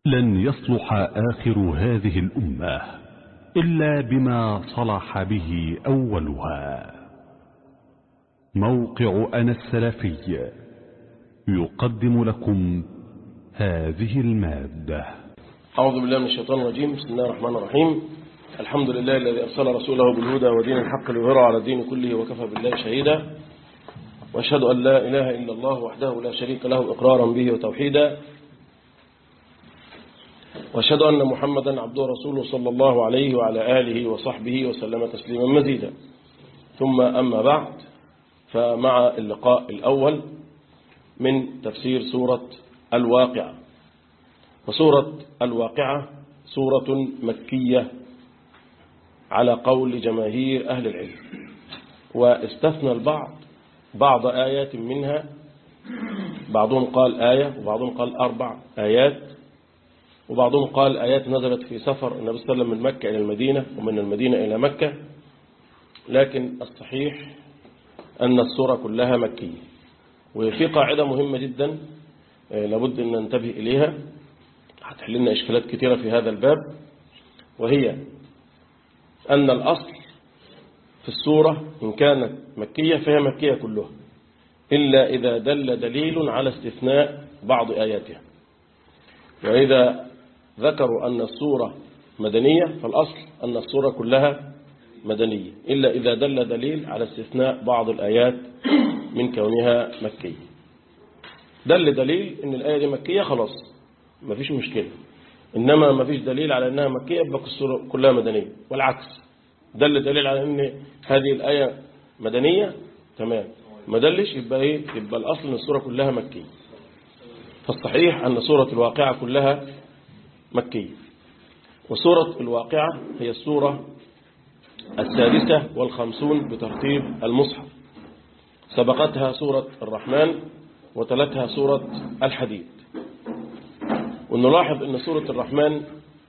لن يصلح آخر هذه الأمة إلا بما صلح به أولها موقع أنا السلفي يقدم لكم هذه المادة أعوذ بالله من الشيطان الرجيم بسم الله الرحمن الرحيم الحمد لله الذي أرسل رسوله بالهدى ودين الحق ليظهره على الدين كله وكفى بالله شهيدا وأشهد أن لا إله إلا الله وحده لا شريك له إقرارا به وتوحيدا وأشهد أن محمدا عبده ورسوله صلى الله عليه وعلى آله وصحبه وسلم تسليما مزيدا ثم أما بعد فمع اللقاء الأول من تفسير سورة الواقعة وسورة الواقعة سورة مكية على قول جماهير أهل العلم واستثنى البعض بعض آيات منها بعضهم قال آية وبعضهم قال أربع آيات وبعضهم قال آيات نزلت في سفر النبي صلى الله عليه وسلم من مكة إلى المدينة ومن المدينة إلى مكة لكن الصحيح أن السورة كلها مكية وفي قاعدة مهمة جدا لابد أن ننتبه إليها هتحل لنا إشكالات كثيرة في هذا الباب وهي أن الأصل في السورة إن كانت مكية فهي مكية كلها إلا إذا دل دليل على استثناء بعض آياتها وإذا ذكروا أن السورة مدنية فالأصل أن السورة كلها مدنية إلا إذا دل دليل على استثناء بعض الآيات من كونها مكية دل دليل أن الآية دي مكية خلاص ما فيش مشكلة إنما ما فيش دليل على أنها مكية يبقى السورة كلها مدنية والعكس دل دليل على أن هذه الآية مدنية تمام ما دلش يبقى إيه يبقى الأصل أن السورة كلها مكية فالصحيح أن سورة الواقعة كلها مكية وسورة الواقعة هي السورة السادسة والخمسون بترتيب المصحف سبقتها سورة الرحمن وتلتها سورة الحديد ونلاحظ أن سورة الرحمن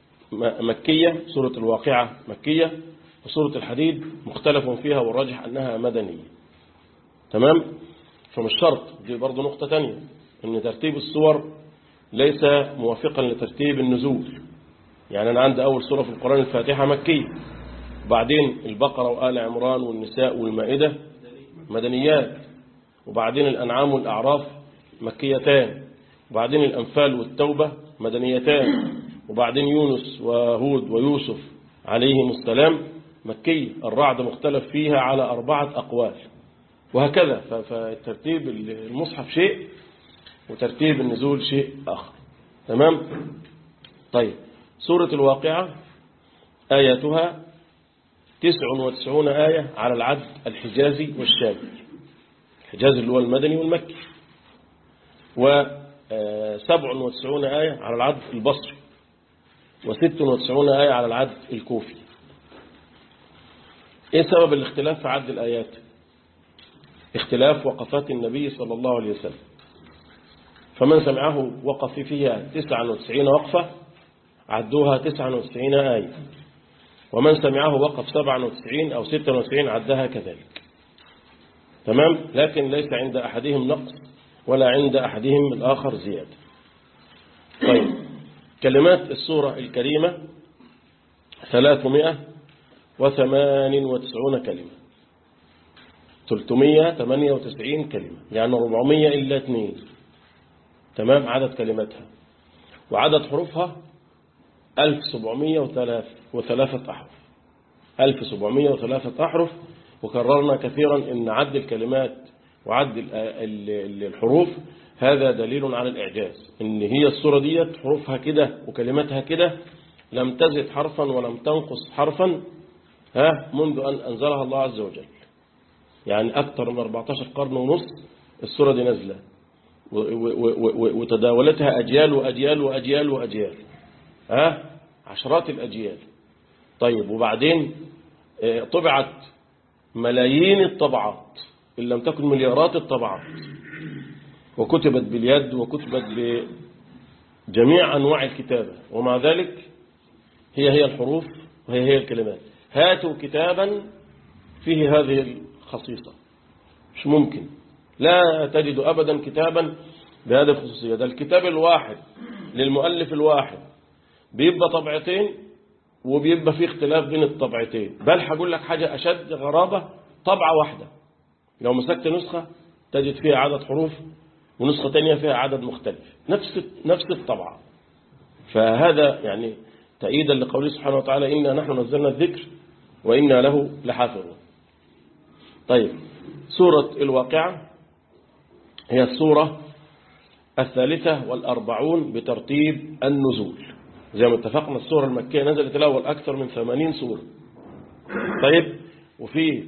مكية سورة الواقعة مكية وسورة الحديد مختلف فيها والراجح أنها مدنية تمام فمش شرط دي برضو نقطة تانية أن ترتيب السور ليس موافقا لترتيب النزول يعني أنا عندي أول سورة في القرآن الفاتحة مكية وبعدين البقرة وآل عمران والنساء والمائدة مدنيات وبعدين الأنعام والأعراف مكيتان وبعدين الأنفال والتوبة مدنيتان وبعدين يونس وهود ويوسف عليهم السلام مكية الرعد مختلف فيها على أربعة أقوال وهكذا فترتيب المصحف شيء وترتيب النزول شيء آخر تمام طيب سورة الواقعة آياتها تسع وتسعون آية على العد الحجازي والشامي الحجازي اللي هو المدني والمكي وسبع وتسعون آية على العد البصري وست وتسعون آية على العد الكوفي ايه سبب الاختلاف في عد الآيات اختلاف وقفات النبي صلى الله عليه وسلم فمن سمعه وقف فيها 99 وقفة عدوها 99 آية ومن سمعه وقف 97 أو 96 عدها كذلك تمام لكن ليس عند أحدهم نقص ولا عند أحدهم الآخر زيادة طيب كلمات السورة الكريمة 398 كلمة 398 كلمة يعني 400 إلا 2 تمام عدد كلماتها وعدد حروفها 1703 أحرف 1703 أحرف وكررنا كثيرا أن عد الكلمات وعد الحروف هذا دليل على الإعجاز إن هي الصورة ديت حروفها كده وكلماتها كده لم تزد حرفا ولم تنقص حرفا ها منذ أن أنزلها الله عز وجل يعني أكثر من 14 قرن ونص الصورة دي نزلة وتداولتها أجيال وأجيال وأجيال وأجيال ها عشرات الأجيال طيب وبعدين طبعت ملايين الطبعات إن لم تكن مليارات الطبعات وكتبت باليد وكتبت بجميع أنواع الكتابة ومع ذلك هي هي الحروف وهي هي الكلمات هاتوا كتابا فيه هذه الخصيصة مش ممكن لا تجد أبدا كتابا بهذه الخصوصية ده الكتاب الواحد للمؤلف الواحد بيبقى طبعتين وبيبقى في اختلاف بين الطبعتين بل هقول لك حاجة أشد غرابة طبعة واحدة لو مسكت نسخة تجد فيها عدد حروف ونسخة تانية فيها عدد مختلف نفس نفس الطبعة فهذا يعني تأييدا لقوله سبحانه وتعالى إنا نحن نزلنا الذكر وإنا له لحافظون طيب سورة الواقعة هي السورة الثالثة والأربعون بترتيب النزول زي ما اتفقنا السورة المكية نزلت الأول أكثر من ثمانين سورة طيب وفي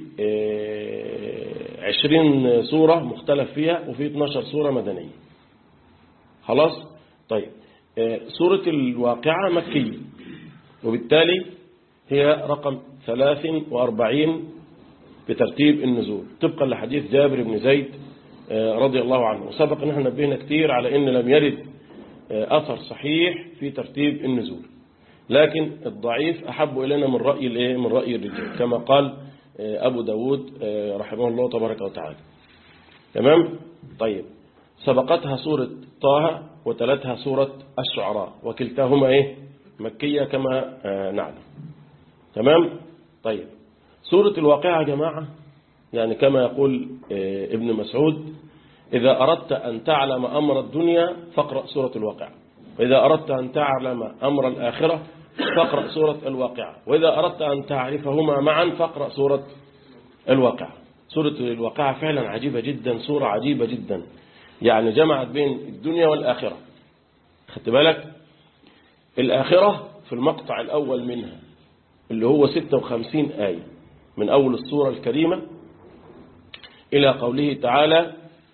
عشرين سورة مختلف فيها وفي 12 سورة مدنية خلاص طيب سورة الواقعة مكية وبالتالي هي رقم 43 بترتيب النزول طبقا لحديث جابر بن زيد رضي الله عنه وسبق ان احنا نبهنا كتير على ان لم يرد اثر صحيح في ترتيب النزول لكن الضعيف احب الينا من راي الايه من راي الرجال كما قال ابو داود رحمه الله تبارك وتعالى تمام طيب سبقتها سوره طه وتلتها سوره الشعراء وكلتاهما ايه مكيه كما نعلم تمام طيب سوره الواقعه يا جماعه يعني كما يقول ابن مسعود إذا أردت أن تعلم أمر الدنيا فاقرأ سورة الواقعة وإذا أردت أن تعلم أمر الآخرة فاقرأ سورة الواقعة وإذا أردت أن تعرفهما معا فاقرأ سورة الواقعة سورة الواقعة فعلا عجيبة جدا سورة عجيبة جدا يعني جمعت بين الدنيا والآخرة خدت بالك الآخرة في المقطع الأول منها اللي هو 56 آية من أول السورة الكريمة إلى قوله تعالى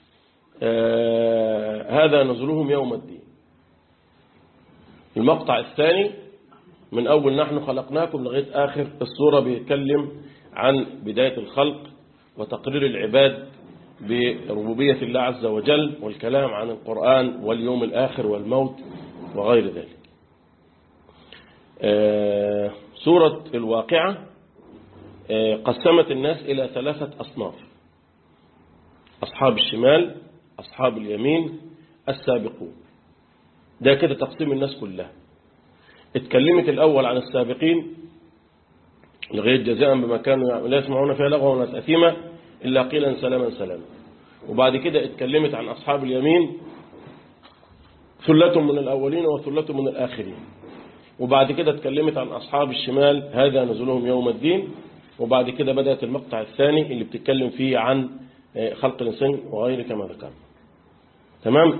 آه هذا نزلهم يوم الدين المقطع الثاني من أول نحن خلقناكم لغاية آخر السورة بيتكلم عن بداية الخلق وتقرير العباد بربوبية الله عز وجل والكلام عن القرآن واليوم الآخر والموت وغير ذلك آه سورة الواقعة آه قسمت الناس إلى ثلاثة أصناف أصحاب الشمال أصحاب اليمين السابقون ده كده تقسيم الناس كلها اتكلمت الأول عن السابقين لغاية جزاء بما كانوا لا يسمعون فيها لغوا ولا تأثيما إلا قيلا سلاما سلاما وبعد كده اتكلمت عن أصحاب اليمين ثلة من الأولين وثلة من الآخرين وبعد كده اتكلمت عن أصحاب الشمال هذا نزلهم يوم الدين وبعد كده بدأت المقطع الثاني اللي بتتكلم فيه عن خلق الإنسان وغيره كما ذكرنا تمام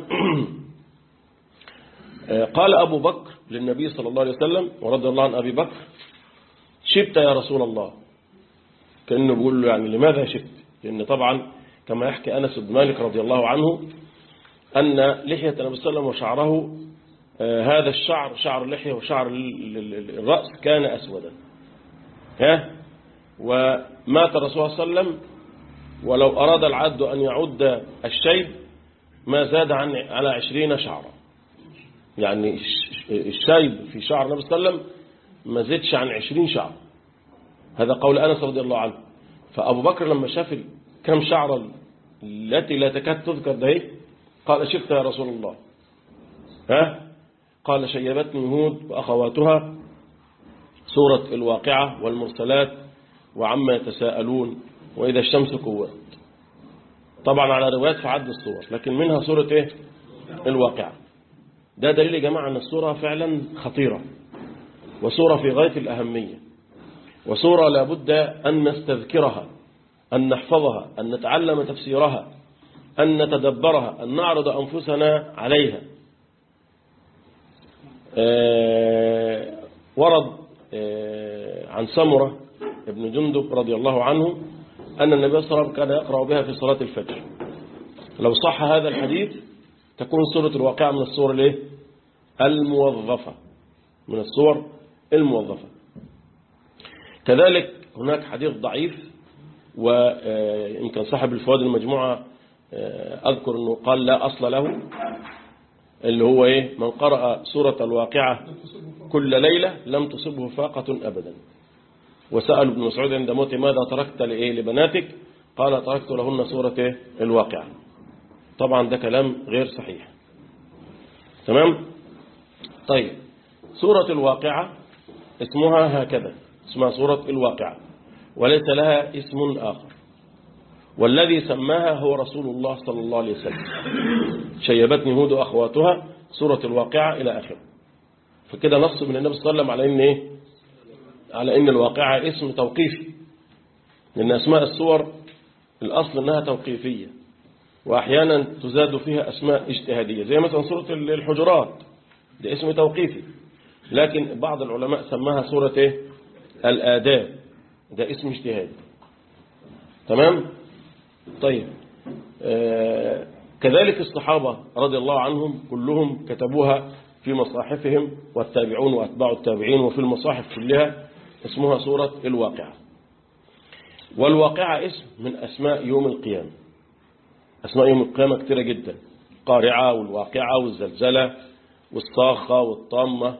قال أبو بكر للنبي صلى الله عليه وسلم ورضي الله عن أبي بكر شبت يا رسول الله كأنه بيقول له يعني لماذا شبت لأن طبعا كما يحكي أنس بن مالك رضي الله عنه أن لحية النبي صلى الله عليه وسلم وشعره هذا الشعر شعر اللحية وشعر الرأس كان أسودا ها ومات الرسول صلى الله عليه وسلم ولو أراد العد أن يعد الشيب ما زاد عن على عشرين شعرا يعني الشيب في شعر النبي صلى الله عليه وسلم ما زادش عن عشرين شعر هذا قول أنس رضي الله عنه فأبو بكر لما شاف كم شعرا التي لا تكاد تذكر ده قال شفت يا رسول الله ها قال شيبتني هود وأخواتها سورة الواقعة والمرسلات وعما يتساءلون وإذا الشمس كورت طبعا على روايات في عد الصور لكن منها سورة إيه الواقعة ده دليل يا جماعة أن السورة فعلا خطيرة وسورة في غاية الأهمية وسورة لابد أن نستذكرها أن نحفظها أن نتعلم تفسيرها أن نتدبرها أن نعرض أنفسنا عليها آه ورد آه عن سمرة ابن جندب رضي الله عنه أن النبي صلى الله عليه وسلم كان يقرأ بها في صلاة الفجر لو صح هذا الحديث تكون سورة الواقعة من الصور الايه الموظفة من الصور الموظفة كذلك هناك حديث ضعيف ويمكن صاحب الفوائد المجموعة أذكر أنه قال لا أصل له اللي هو إيه من قرأ سورة الواقعة كل ليلة لم تصبه فاقة أبدا وسأل ابن مسعود عند موته ماذا تركت لإيه لبناتك قال تركت لهن سورة إيه الواقعة طبعا ده كلام غير صحيح تمام طيب سورة الواقعة اسمها هكذا اسمها سورة الواقعة وليس لها اسم آخر والذي سماها هو رسول الله صلى الله عليه وسلم شيبتني هود أخواتها سورة الواقعة إلى آخره فكده نص من النبي صلى الله عليه وسلم على إن إيه على إن الواقعة اسم توقيفي لأن أسماء السور الأصل أنها توقيفية وأحيانا تزاد فيها أسماء اجتهادية زي مثلا سورة الحجرات ده اسم توقيفي لكن بعض العلماء سماها سورة إيه؟ الآداب ده اسم اجتهادي تمام طيب آه كذلك الصحابة رضي الله عنهم كلهم كتبوها في مصاحفهم والتابعون وأتباع التابعين وفي المصاحف كلها اسمها سورة الواقعة والواقعة اسم من أسماء يوم القيامة أسماء يوم القيامة كثيرة جدا القارعة والواقعة والزلزلة والصاخة والطامة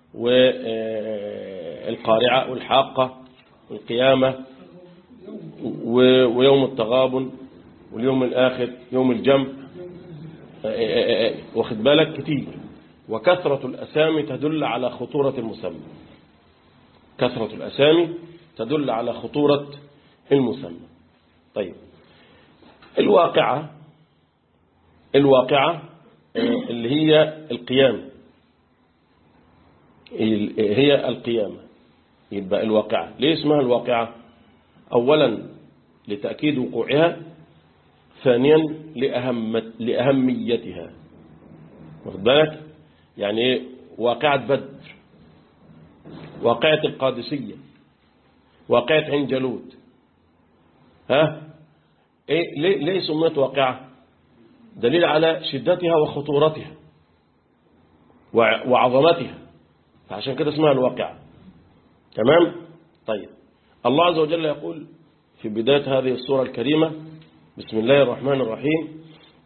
والقارعة والحاقة والقيامة ويوم التغابن واليوم الآخر يوم الجمع واخد بالك كتير وكثرة الأسامي تدل على خطورة المسمى كثرة الأسامي تدل على خطورة المسمى طيب الواقعة الواقعة اللي هي القيامة هي القيامة يبقى الواقعة ليه اسمها الواقعة أولا لتأكيد وقوعها ثانيا لأهم لأهميتها واخد بالك يعني ايه واقعة بدر واقعة القادسية واقعة عين جالوت ها ايه ليه, ليه سميت واقعة دليل على شدتها وخطورتها وعظمتها فعشان كده اسمها الواقعة تمام طيب الله عز وجل يقول في بداية هذه السورة الكريمة بسم الله الرحمن الرحيم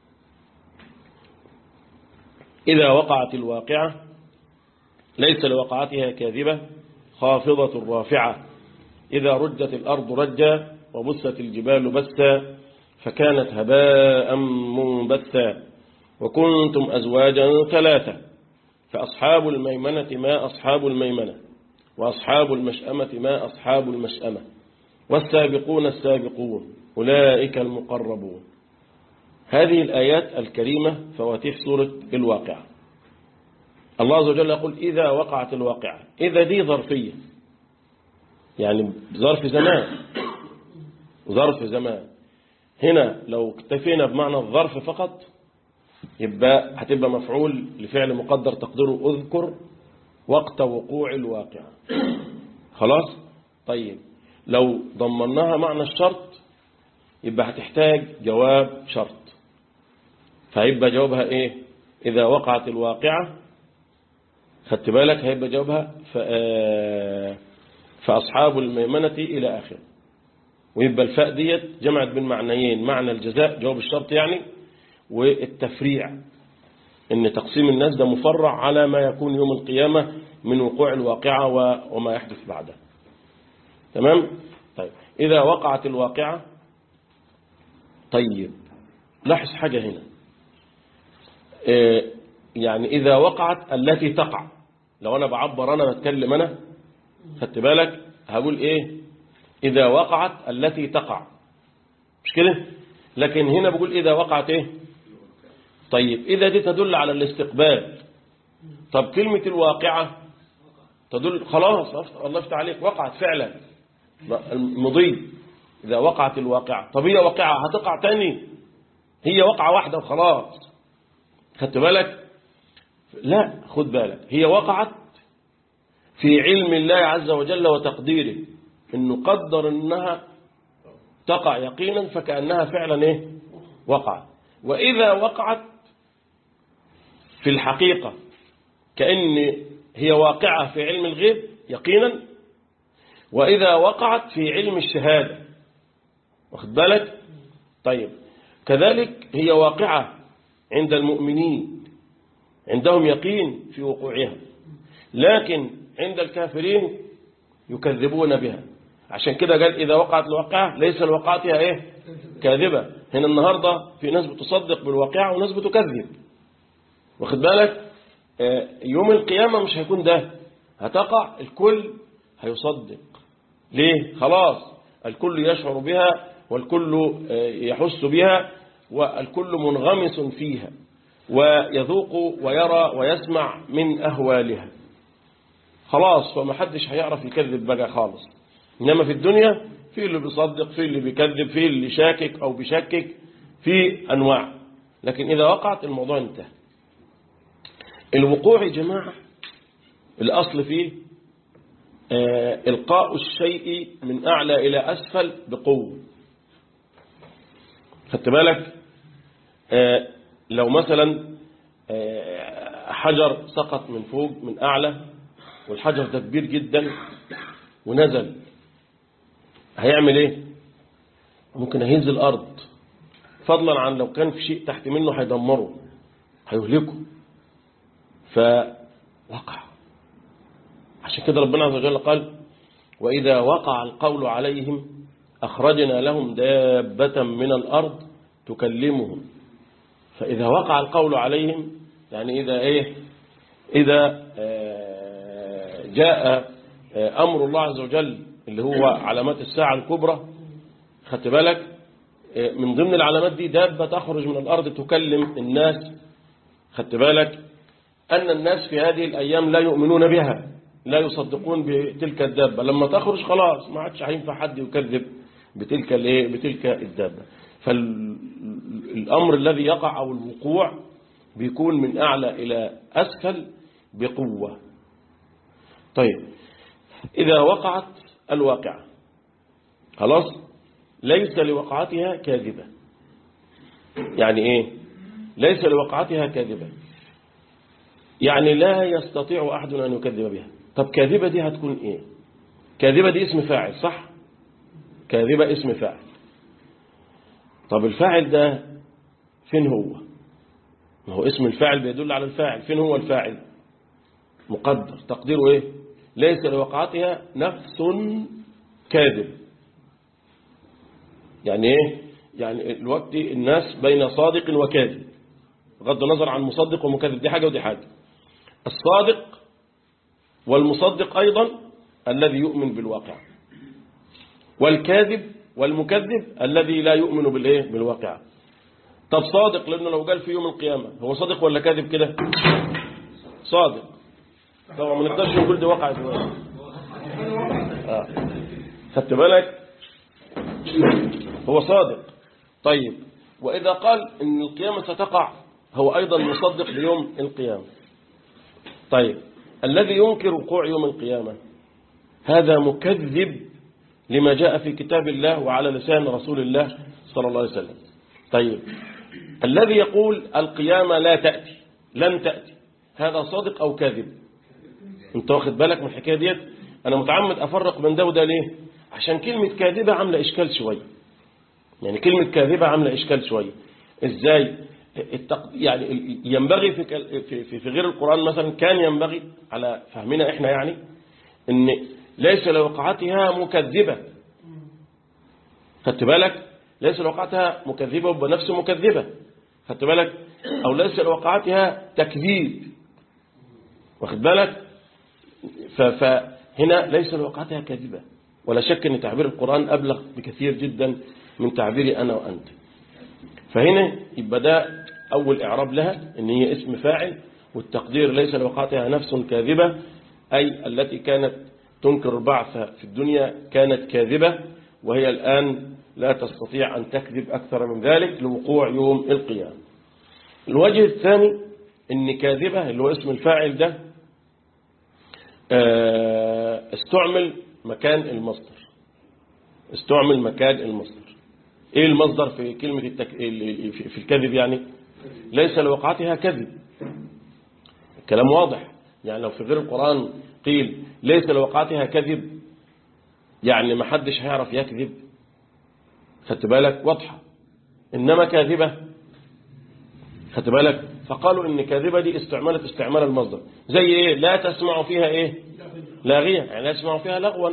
إذا وقعت الواقعة ليس لوقعتها كاذبة خافضة رافعة إذا رجت الأرض رجا وبست الجبال بسا فكانت هباء منبثا وكنتم أزواجا ثلاثة فأصحاب الميمنة ما أصحاب الميمنة وأصحاب المشأمة ما أصحاب المشأمة والسابقون السابقون أولئك المقربون هذه الآيات الكريمة فواتيح سورة الواقعة الله عز وجل يقول إذا وقعت الواقعة إذا دي ظرفية يعني ظرف زمان ظرف زمان هنا لو اكتفينا بمعنى الظرف فقط يبقى هتبقى مفعول لفعل مقدر تقديره أذكر وقت وقوع الواقعة خلاص طيب لو ضمناها معنى الشرط يبقى هتحتاج جواب شرط فهيبقى جوابها ايه اذا وقعت الواقعة خدت بالك هيبقى جوابها فأصحاب الميمنة إلى آخر ويبقى الفاء ديت جمعت بين معنيين معنى الجزاء جواب الشرط يعني والتفريع ان تقسيم الناس ده مفرع على ما يكون يوم القيامة من وقوع الواقعة وما يحدث بعدها تمام طيب إذا وقعت الواقعة طيب لاحظ حاجة هنا إيه يعني إذا وقعت التي تقع لو أنا بعبر أنا بتكلم أنا خدت بالك هقول إيه إذا وقعت التي تقع مش كده لكن هنا بقول إذا وقعت إيه طيب إذا دي تدل على الاستقبال طب كلمة الواقعة تدل خلاص الله يفتح عليك وقعت فعلا المضي إذا وقعت الواقعة طب هي واقعة هتقع تاني هي وقعة واحدة وخلاص خدت بالك لا خد بالك هي وقعت في علم الله عز وجل وتقديره انه قدر انها تقع يقينا فكأنها فعلا ايه وقعت وإذا وقعت في الحقيقة كأن هي واقعة في علم الغيب يقينا وإذا وقعت في علم الشهادة واخد بالك طيب كذلك هي واقعة عند المؤمنين عندهم يقين في وقوعها لكن عند الكافرين يكذبون بها عشان كده قال إذا وقعت الواقعة ليس لوقعتها إيه كاذبة هنا النهاردة في ناس بتصدق بالواقعة وناس بتكذب واخد بالك آه، يوم القيامة مش هيكون ده هتقع الكل هيصدق ليه خلاص الكل يشعر بها والكل آه، يحس بها والكل منغمس فيها ويذوق ويرى ويسمع من أهوالها خلاص فما حدش هيعرف يكذب بقى خالص إنما في الدنيا في اللي بيصدق في اللي بيكذب في اللي شاكك أو بيشكك في أنواع لكن إذا وقعت الموضوع انتهى الوقوع يا جماعة الأصل فيه آه إلقاء الشيء من أعلى إلى أسفل بقوة خدت بالك آه لو مثلا آه حجر سقط من فوق من أعلى والحجر ده كبير جدا ونزل هيعمل ايه ممكن يهز الأرض فضلا عن لو كان في شيء تحت منه هيدمره هيهلكه فوقع عشان كده ربنا عز وجل قال وإذا وقع القول عليهم أخرجنا لهم دابة من الأرض تكلمهم فإذا وقع القول عليهم يعني إذا إيه إذا جاء أمر الله عز وجل اللي هو علامات الساعة الكبرى خدت بالك من ضمن العلامات دي دابة تخرج من الأرض تكلم الناس خدت بالك أن الناس في هذه الأيام لا يؤمنون بها لا يصدقون بتلك الدابة لما تخرج خلاص ما عادش هينفع حد يكذب بتلك الايه بتلك الدابة فالأمر الذي يقع أو الوقوع بيكون من أعلى إلى أسفل بقوة طيب إذا وقعت الواقعة خلاص ليس لوقعتها كاذبة يعني إيه ليس لوقعتها كاذبة يعني لا يستطيع أحد أن يكذب بها طب كاذبة دي هتكون إيه كاذبة دي اسم فاعل صح كاذبة اسم فاعل طب الفاعل ده فين هو ما هو اسم الفاعل بيدل على الفاعل فين هو الفاعل مقدر تقديره ايه ليس لوقعتها نفس كاذب يعني ايه يعني الوقت الناس بين صادق وكاذب بغض النظر عن مصدق ومكذب دي حاجة ودي حاجة الصادق والمصدق أيضا الذي يؤمن بالواقع والكاذب والمكذب الذي لا يؤمن بالايه بالواقع طب صادق لانه لو قال في يوم القيامة هو صادق ولا كاذب كده صادق طبعا ما نقدرش نقول ده واقع دلوقتي اه خدت بالك هو صادق طيب واذا قال ان القيامة ستقع هو ايضا مصدق بيوم القيامة طيب الذي ينكر وقوع يوم القيامة هذا مكذب لما جاء في كتاب الله وعلى لسان رسول الله صلى الله عليه وسلم طيب الذي يقول القيامة لا تأتي لن تأتي هذا صادق أو كاذب انت واخد بالك من الحكاية ديت أنا متعمد أفرق بين ده وده ليه عشان كلمة كاذبة عاملة إشكال شوية يعني كلمة كاذبة عاملة إشكال شوية إزاي التق... يعني ينبغي في, في, في غير القرآن مثلا كان ينبغي على فهمنا إحنا يعني إن ليس لوقعتها مكذبة خدت بالك ليس لوقعتها مكذبة بنفس مكذبة خدت بالك أو ليس لوقعتها تكذيب واخد بالك فهنا ليس لوقعتها كاذبة ولا شك أن تعبير القرآن أبلغ بكثير جدا من تعبيري أنا وأنت فهنا يبقى ده أول إعراب لها أن هي اسم فاعل والتقدير ليس لوقعتها نفس كاذبة أي التي كانت تنكر البعث في الدنيا كانت كاذبة وهي الآن لا تستطيع أن تكذب أكثر من ذلك لوقوع يوم القيامة الوجه الثاني ان كاذبة اللي هو اسم الفاعل ده استعمل مكان المصدر استعمل مكان المصدر ايه المصدر في كلمة التك... في الكذب يعني ليس لوقعتها كذب الكلام واضح يعني لو في غير القرآن قيل ليس لوقعتها كذب يعني ما حدش هيعرف يكذب خدت بالك واضحة إنما كاذبة خدت بالك فقالوا إن كاذبة دي استعملت استعمال المصدر زي إيه لا تسمع فيها إيه لاغية يعني لا تسمع فيها لغوا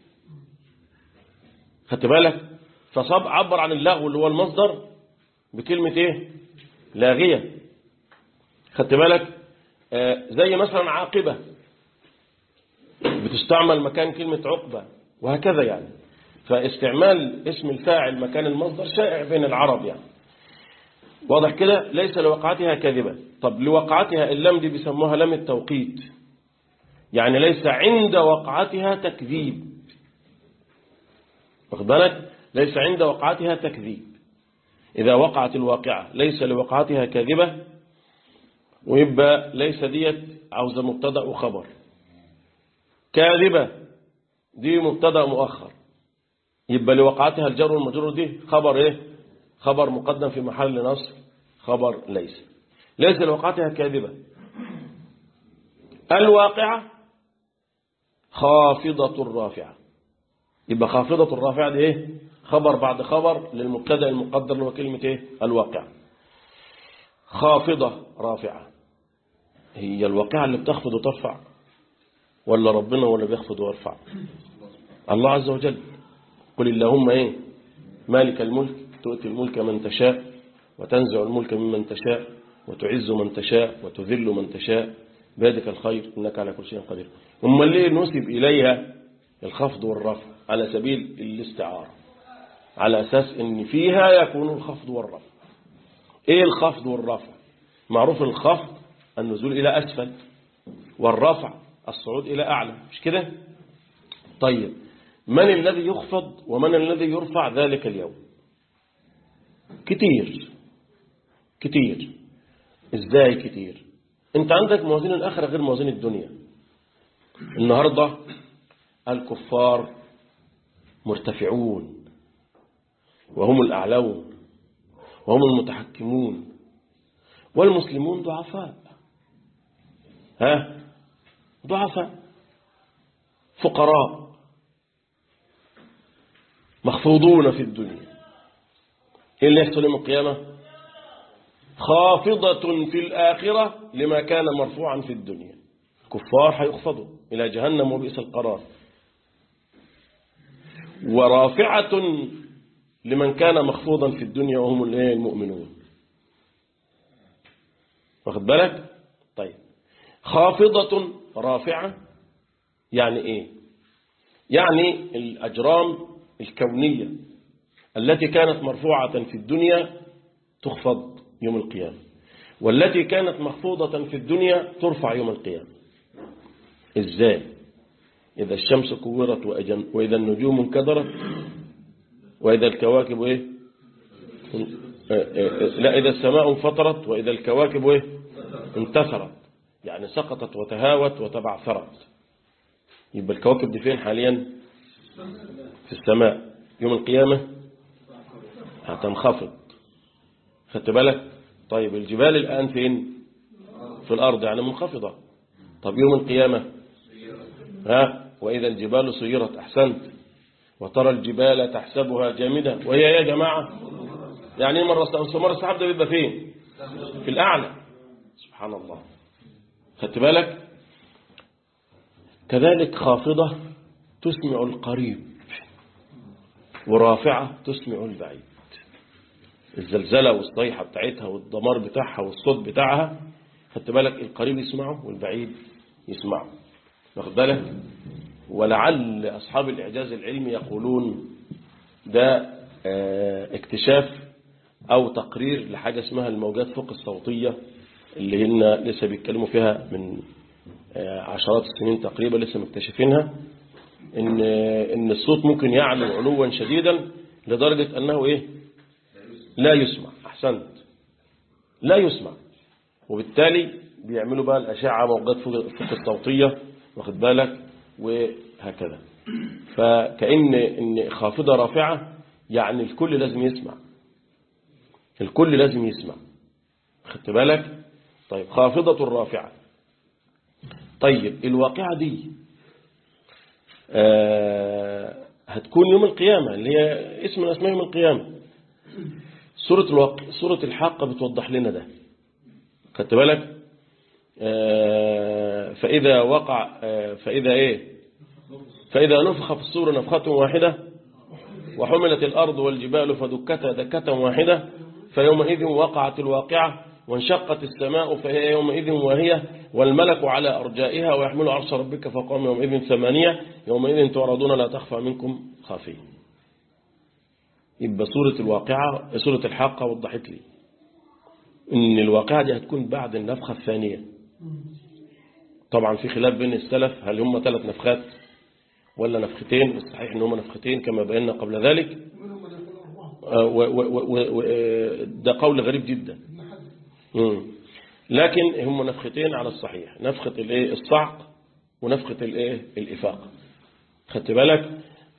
خدت بالك فصب عبر عن اللغو اللي هو المصدر بكلمة إيه لاغية خدت بالك آه، زي مثلا عاقبة بتستعمل مكان كلمة عقبة وهكذا يعني فاستعمال اسم الفاعل مكان المصدر شائع بين العرب يعني واضح كده ليس لوقعتها كاذبة طب لوقعتها اللام دي بيسموها لام التوقيت يعني ليس عند وقعتها تكذيب واخد بالك ليس عند وقعتها تكذيب إذا وقعت الواقعة ليس لوقعتها كاذبة ويبقى ليس ديت عاوزة مبتدا وخبر كاذبة دي مبتدا مؤخر يبقى لوقعتها الجر والمجرور دي خبر ايه خبر مقدم في محل نصب خبر ليس ليس لوقعتها كاذبة الواقعة خافضة الرافعة يبقى خافضة الرافعة دي ايه خبر بعد خبر للمبتدا المقدر اللي هو كلمة ايه الواقعة خافضة رافعة هي الواقعة اللي بتخفض وترفع ولا ربنا ولا بيخفض ويرفع الله عز وجل قل اللهم ايه مالك الملك تؤتي الملك من تشاء وتنزع الملك ممن تشاء وتعز من تشاء وتذل من تشاء بيدك الخير إنك على كل شيء قدير أما ليه نسب إليها الخفض والرفع على سبيل الاستعارة على أساس أن فيها يكون الخفض والرفع إيه الخفض والرفع معروف الخفض النزول إلى أسفل والرفع الصعود إلى أعلى مش كده طيب من الذي يخفض ومن الذي يرفع ذلك اليوم كتير كتير ازاي كتير انت عندك موازين الآخرة غير موازين الدنيا النهاردة الكفار مرتفعون وهم الأعلون وهم المتحكمون والمسلمون ضعفاء ها ضعفاء فقراء مخفوضون في الدنيا ايه اللي يحصل يوم القيامة خافضة في الآخرة لما كان مرفوعا في الدنيا كفار هيخفضوا إلى جهنم وبئس القرار ورافعة لمن كان مخفوضا في الدنيا وهم المؤمنون واخد بالك طيب خافضة رافعة يعني ايه يعني الأجرام الكونية التي كانت مرفوعة في الدنيا تخفض يوم القيامة والتي كانت مخفوضة في الدنيا ترفع يوم القيامة ازاي إذا الشمس كورت وإذا النجوم انكدرت وإذا الكواكب إيه لا إذا السماء انفطرت وإذا الكواكب إيه انتثرت يعني سقطت وتهاوت وتبعثرت يبقى الكواكب دي فين حاليا في السماء يوم القيامة هتنخفض خدت بالك طيب الجبال الآن فين في الأرض يعني منخفضة طب يوم القيامة ها وإذا الجبال سيرت أحسنت وترى الجبال تحسبها جامدة وهي يا جماعة يعني مرة مرة السحاب ده بيبقى فين في الأعلى سبحان الله خدت بالك كذلك خافضة تسمع القريب ورافعة تسمع البعيد الزلزلة والصيحة بتاعتها والدمار بتاعها والصوت بتاعها خدت بالك القريب يسمعه والبعيد يسمعه واخد بالك ولعل أصحاب الإعجاز العلمي يقولون ده اكتشاف أو تقرير لحاجة اسمها الموجات فوق الصوتية اللي هن لسه بيتكلموا فيها من عشرات السنين تقريبا لسه مكتشفينها إن, إن الصوت ممكن يعلو علوا شديدا لدرجة أنه إيه لا يسمع أحسنت لا يسمع وبالتالي بيعملوا بقى الأشعة موجات فوق الصوتية واخد بالك وهكذا فكأن إن خافضة رافعة يعني الكل لازم يسمع الكل لازم يسمع خدت بالك طيب خافضة رافعة طيب الواقعة دي آه هتكون يوم القيامة اللي هي اسم من أسماء يوم القيامة سورة, الوق... سورة الحاقة بتوضح لنا ده خدت بالك آه فإذا وقع آه فإذا إيه فإذا نفخ في الصور نفخة واحدة وحملت الأرض والجبال فدكتا دكة واحدة فيومئذ وقعت الواقعة وانشقت السماء فهي يومئذ واهية والملك على أرجائها ويحمل عرش ربك فوقهم يومئذ ثمانية يومئذ تعرضون لا تخفى منكم خافية يبقى سورة الواقعة سورة الحاقة وضحت لي إن الواقعة دي هتكون بعد النفخة الثانية طبعا في خلاف بين السلف هل هم ثلاث نفخات ولا نفختين الصحيح ان هم نفختين كما بينا قبل ذلك ده قول غريب جدا مم. لكن هم نفختين على الصحيح نفخة الايه الصعق ونفخة الايه الإفاقة خدت بالك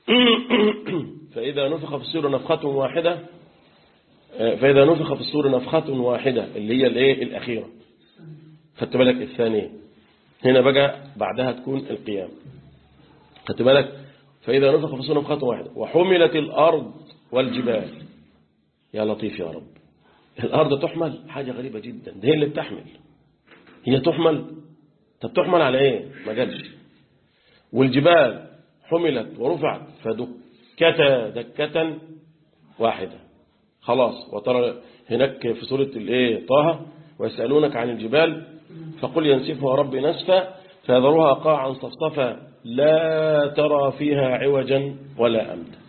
فإذا نفخ في السور نفخة واحدة فإذا نفخ في السور نفخة واحدة اللي هي الايه الأخيرة خدت بالك الثانية هنا بقى بعدها تكون القيام خدت بالك فإذا نفخ في السور نفخة واحدة وحملت الأرض والجبال يا لطيف يا رب الأرض تحمل حاجة غريبة جدا ده هي اللي بتحمل هي تحمل طب تحمل على ايه ما قالش والجبال حملت ورفعت فدكتا دكة واحدة خلاص وترى هناك في سورة الايه طه ويسألونك عن الجبال فقل ينسفها ربي نسفا فيذروها قاعا صفصفا لا ترى فيها عوجا ولا أمتا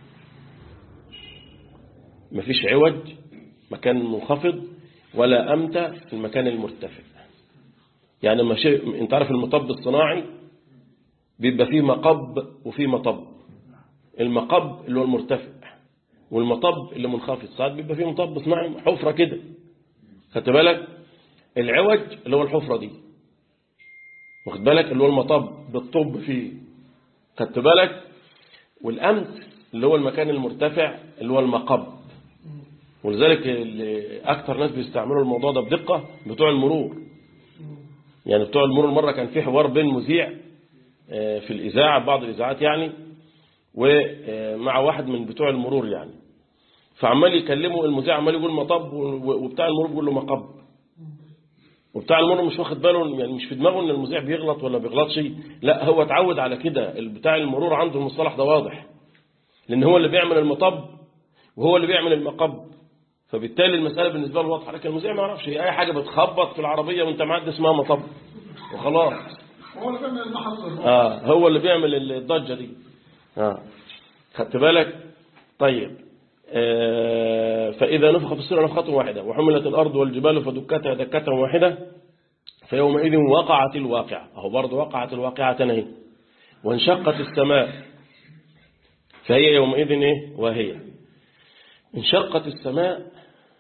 مفيش عوج مكان منخفض ولا أمتى في المكان المرتفع يعني ما شيء انت عارف المطب الصناعي بيبقى فيه مقب وفيه مطب المقب اللي هو المرتفع والمطب اللي منخفض ساعات بيبقى فيه مطب صناعي حفرة كده خدت بالك العوج اللي هو الحفرة دي واخد بالك اللي هو المطب بالطب فيه خدت بالك والأمت اللي هو المكان المرتفع اللي هو المقب ولذلك أكثر ناس بيستعملوا الموضوع ده بدقة بتوع المرور يعني بتوع المرور مرة كان في حوار بين مذيع في الإذاعة بعض الإذاعات يعني ومع واحد من بتوع المرور يعني فعمال يكلمه المذيع عمال يقول مطب وبتاع المرور بيقول له مقب وبتاع المرور مش واخد باله يعني مش في دماغه ان المذيع بيغلط ولا بيغلطش لا هو اتعود على كده بتاع المرور عنده المصطلح ده واضح لان هو اللي بيعمل المطب وهو اللي بيعمل المقب فبالتالي المسألة بالنسبة له واضحة لكن المذيع ما يعرفش أي حاجة بتخبط في العربية وانت معدي اسمها مطب وخلاص هو اللي بيعمل المحطة آه هو اللي بيعمل الضجة دي آه خدت بالك طيب آه فإذا نفخ في السورة نفخة واحدة وحملت الأرض والجبال فدكتها دكة واحدة فيومئذ وقعت الواقعة أهو برضه وقعت الواقعة تنهي وانشقت السماء فهي يومئذ إيه وهي انشقت السماء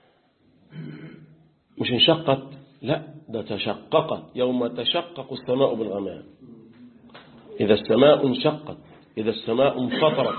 مش انشقت لا ده تشققت يوم تشقق السماء بالغمام إذا السماء انشقت إذا السماء انفطرت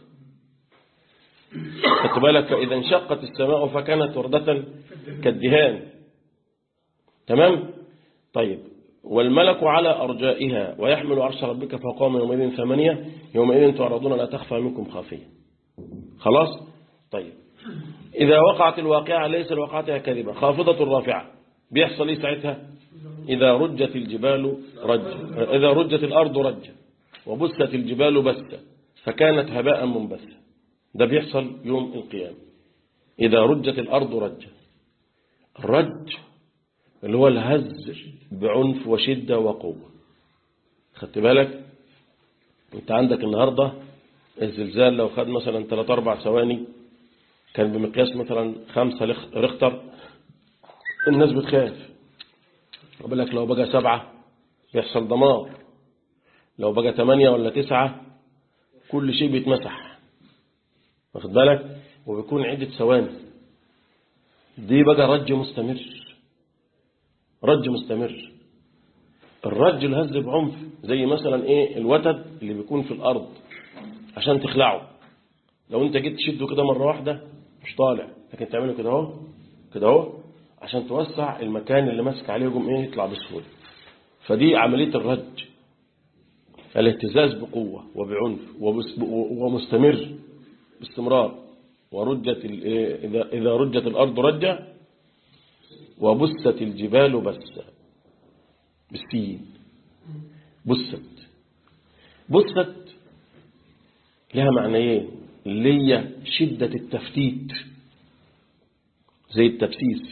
خدت بالك فإذا انشقت السماء فكانت وردة كالدهان تمام طيب والملك على أرجائها ويحمل عرش ربك فوقهم يومئذ ثمانية يومئذ تعرضون لا تخفى منكم خافية خلاص طيب إذا وقعت الواقعة ليس الواقعة كذبة خافضة رافعة بيحصل إيه ساعتها إذا رجت الجبال رج إذا رجت الأرض رج وبست الجبال بسة فكانت هباء منبثا ده بيحصل يوم القيامة إذا رجت الأرض رج الرج اللي هو الهز بعنف وشدة وقوة خدت بالك انت عندك النهاردة الزلزال لو خد مثلا 3-4 ثواني كان بمقياس مثلا خمسة رختر الناس بتخاف أقول لك لو بقى سبعة يحصل دمار لو بقى ثمانية ولا تسعة كل شيء بيتمسح واخد بالك وبيكون عدة ثواني دي بقى رج مستمر رج مستمر الرج الهز بعنف زي مثلا ايه الوتد اللي بيكون في الارض عشان تخلعه لو انت جيت تشده كده مرة واحدة مش طالع لكن تعمله كده اهو كده اهو عشان توسع المكان اللي ماسك عليه يقوم ايه يطلع بسهوله فدي عملية الرج الاهتزاز بقوة وبعنف ومستمر باستمرار ورجت إذا إذا رجت الأرض رجة وبست الجبال بسة بالسين بست بست لها معنيين اللي هي شدة التفتيت زي التبسيس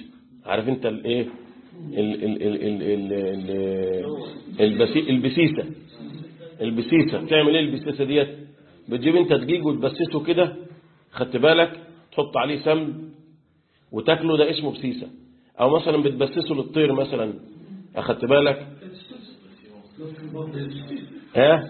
عارف انت الايه ال- ال- ال- ال- ال- ال- البسي- البسيسة البسيسة بتعمل ايه البسيسة ديت بتجيب انت دقيق وتبسسه كده خدت بالك تحط عليه سمن وتاكله ده اسمه بسيسة او مثلا بتبسسه للطير مثلا اخدت بالك ها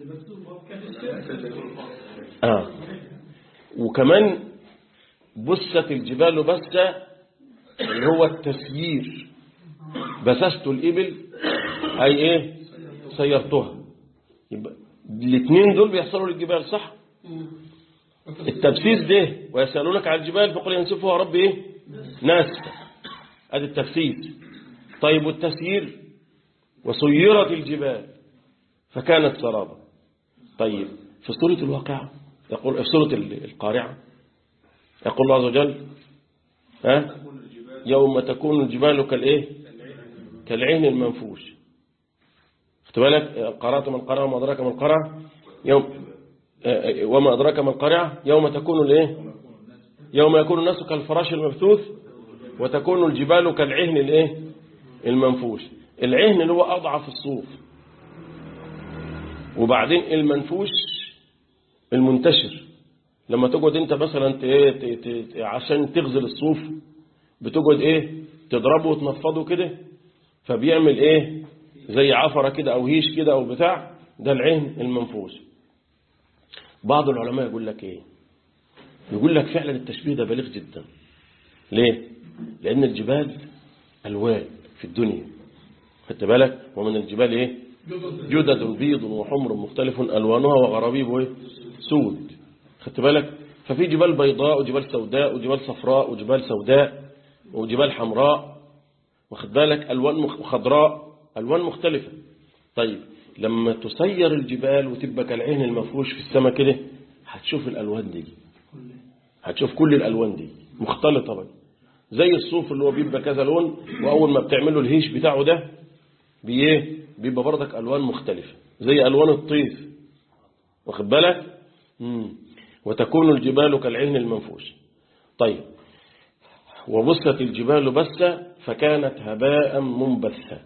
اه وكمان بست الجبال بسة اللي هو التسيير بسست الإبل أي إيه سيرتها يبقى الاثنين دول بيحصلوا للجبال صح التبسيس ده ويسألونك على الجبال فقل ينسفها ربي إيه ناسفة هذا التبسيس طيب والتسيير وسيرت الجبال فكانت سرابا طيب في سورة الواقعة يقول في سورة القارعة يقول الله عز وجل ها يوم تكون الجبال كالايه كالعين المنفوش خدت بالك قرأت من قرأ وما أدراك من قرأ يوم آه، وما أدراك من قرأ يوم تكون الايه يوم يكون الناس كالفراش المبثوث وتكون الجبال كالعهن الايه المنفوش العهن اللي هو أضعف الصوف وبعدين المنفوش المنتشر لما تقعد انت مثلا ت- ت- ت- عشان تغزل الصوف بتقعد ايه تضربه وتنفضه كده فبيعمل ايه زي عفرة كده او هيش كده او بتاع ده العين المنفوش بعض العلماء يقول لك ايه يقول لك فعلا التشبيه ده بليغ جدا ليه لان الجبال الوان في الدنيا خدت بالك ومن الجبال ايه جدد بيض وحمر مختلف الوانها وغرابيب ايه سود خدت بالك ففي جبال بيضاء وجبال سوداء وجبال صفراء وجبال سوداء وجبال حمراء واخد بالك الوان مخ- خضراء الوان مختلفه طيب لما تسير الجبال وتبقى كالعين المفروش في السماء كده هتشوف الالوان دي هتشوف كل الالوان دي مختلطه بقى زي الصوف اللي هو بيبقى كذا لون واول ما بتعمله الهيش بتاعه ده بايه بيبقى برضك الوان مختلفه زي الوان الطيف واخد بالك مم. وتكون الجبال كالعهن المنفوش طيب وبست الجبال بسة فكانت هباء منبثا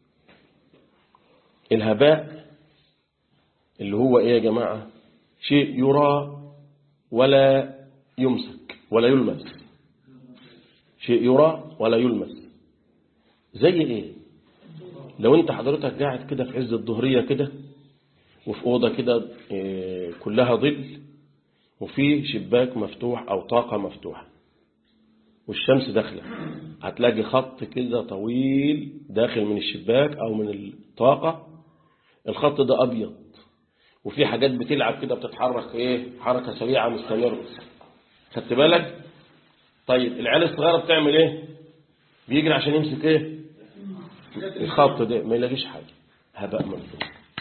الهباء اللي هو ايه يا جماعة شيء يرى ولا يمسك ولا يلمس شيء يرى ولا يلمس زي ايه لو انت حضرتك قاعد كده في عز الظهرية كده وفي أوضة كده إيه، كلها ظل وفي شباك مفتوح أو طاقة مفتوحة والشمس داخلة هتلاقي خط كده طويل داخل من الشباك أو من الطاقة الخط ده أبيض وفي حاجات بتلعب كده بتتحرك إيه حركة سريعة مستمرة خدت بالك طيب العيال الصغيرة بتعمل إيه بيجري عشان يمسك إيه الخط ده ما يلاقيش حاجة هباء منثور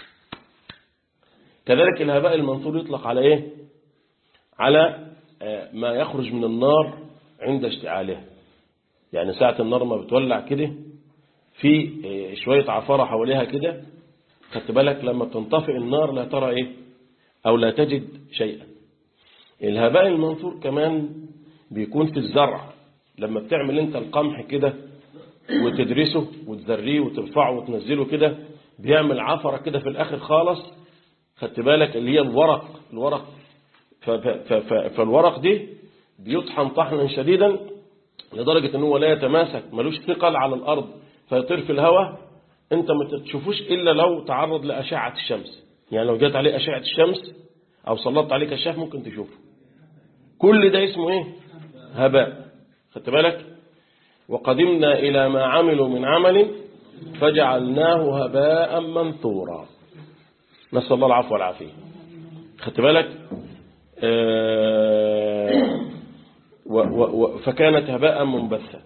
كذلك الهباء المنثور يطلق على إيه على آه، ما يخرج من النار عند اشتعالها يعني ساعة النار ما بتولع كده في آه، شوية عفارة حواليها كده خدت بالك لما تنطفئ النار لا ترى ايه او لا تجد شيئا الهباء المنثور كمان بيكون في الزرع لما بتعمل انت القمح كده وتدرسه وتزريه وترفعه وتنزله كده بيعمل عفرة كده في الاخر خالص خدت بالك اللي هي الورق الورق ف- ف- ف- فالورق دي بيطحن طحنا شديدا لدرجة ان هو لا يتماسك ملوش ثقل على الارض فيطير في الهواء انت ما تشوفوش الا لو تعرض لاشعة الشمس يعني لو جت عليه اشعة الشمس او سلطت عليه كشاف ممكن تشوفه كل ده اسمه ايه هباء خدت بالك وقدمنا الى ما عملوا من عمل فجعلناه هباء منثورا نسأل الله العفو والعافية خدت بالك آه، و- و- و- فكانت هباء منبثة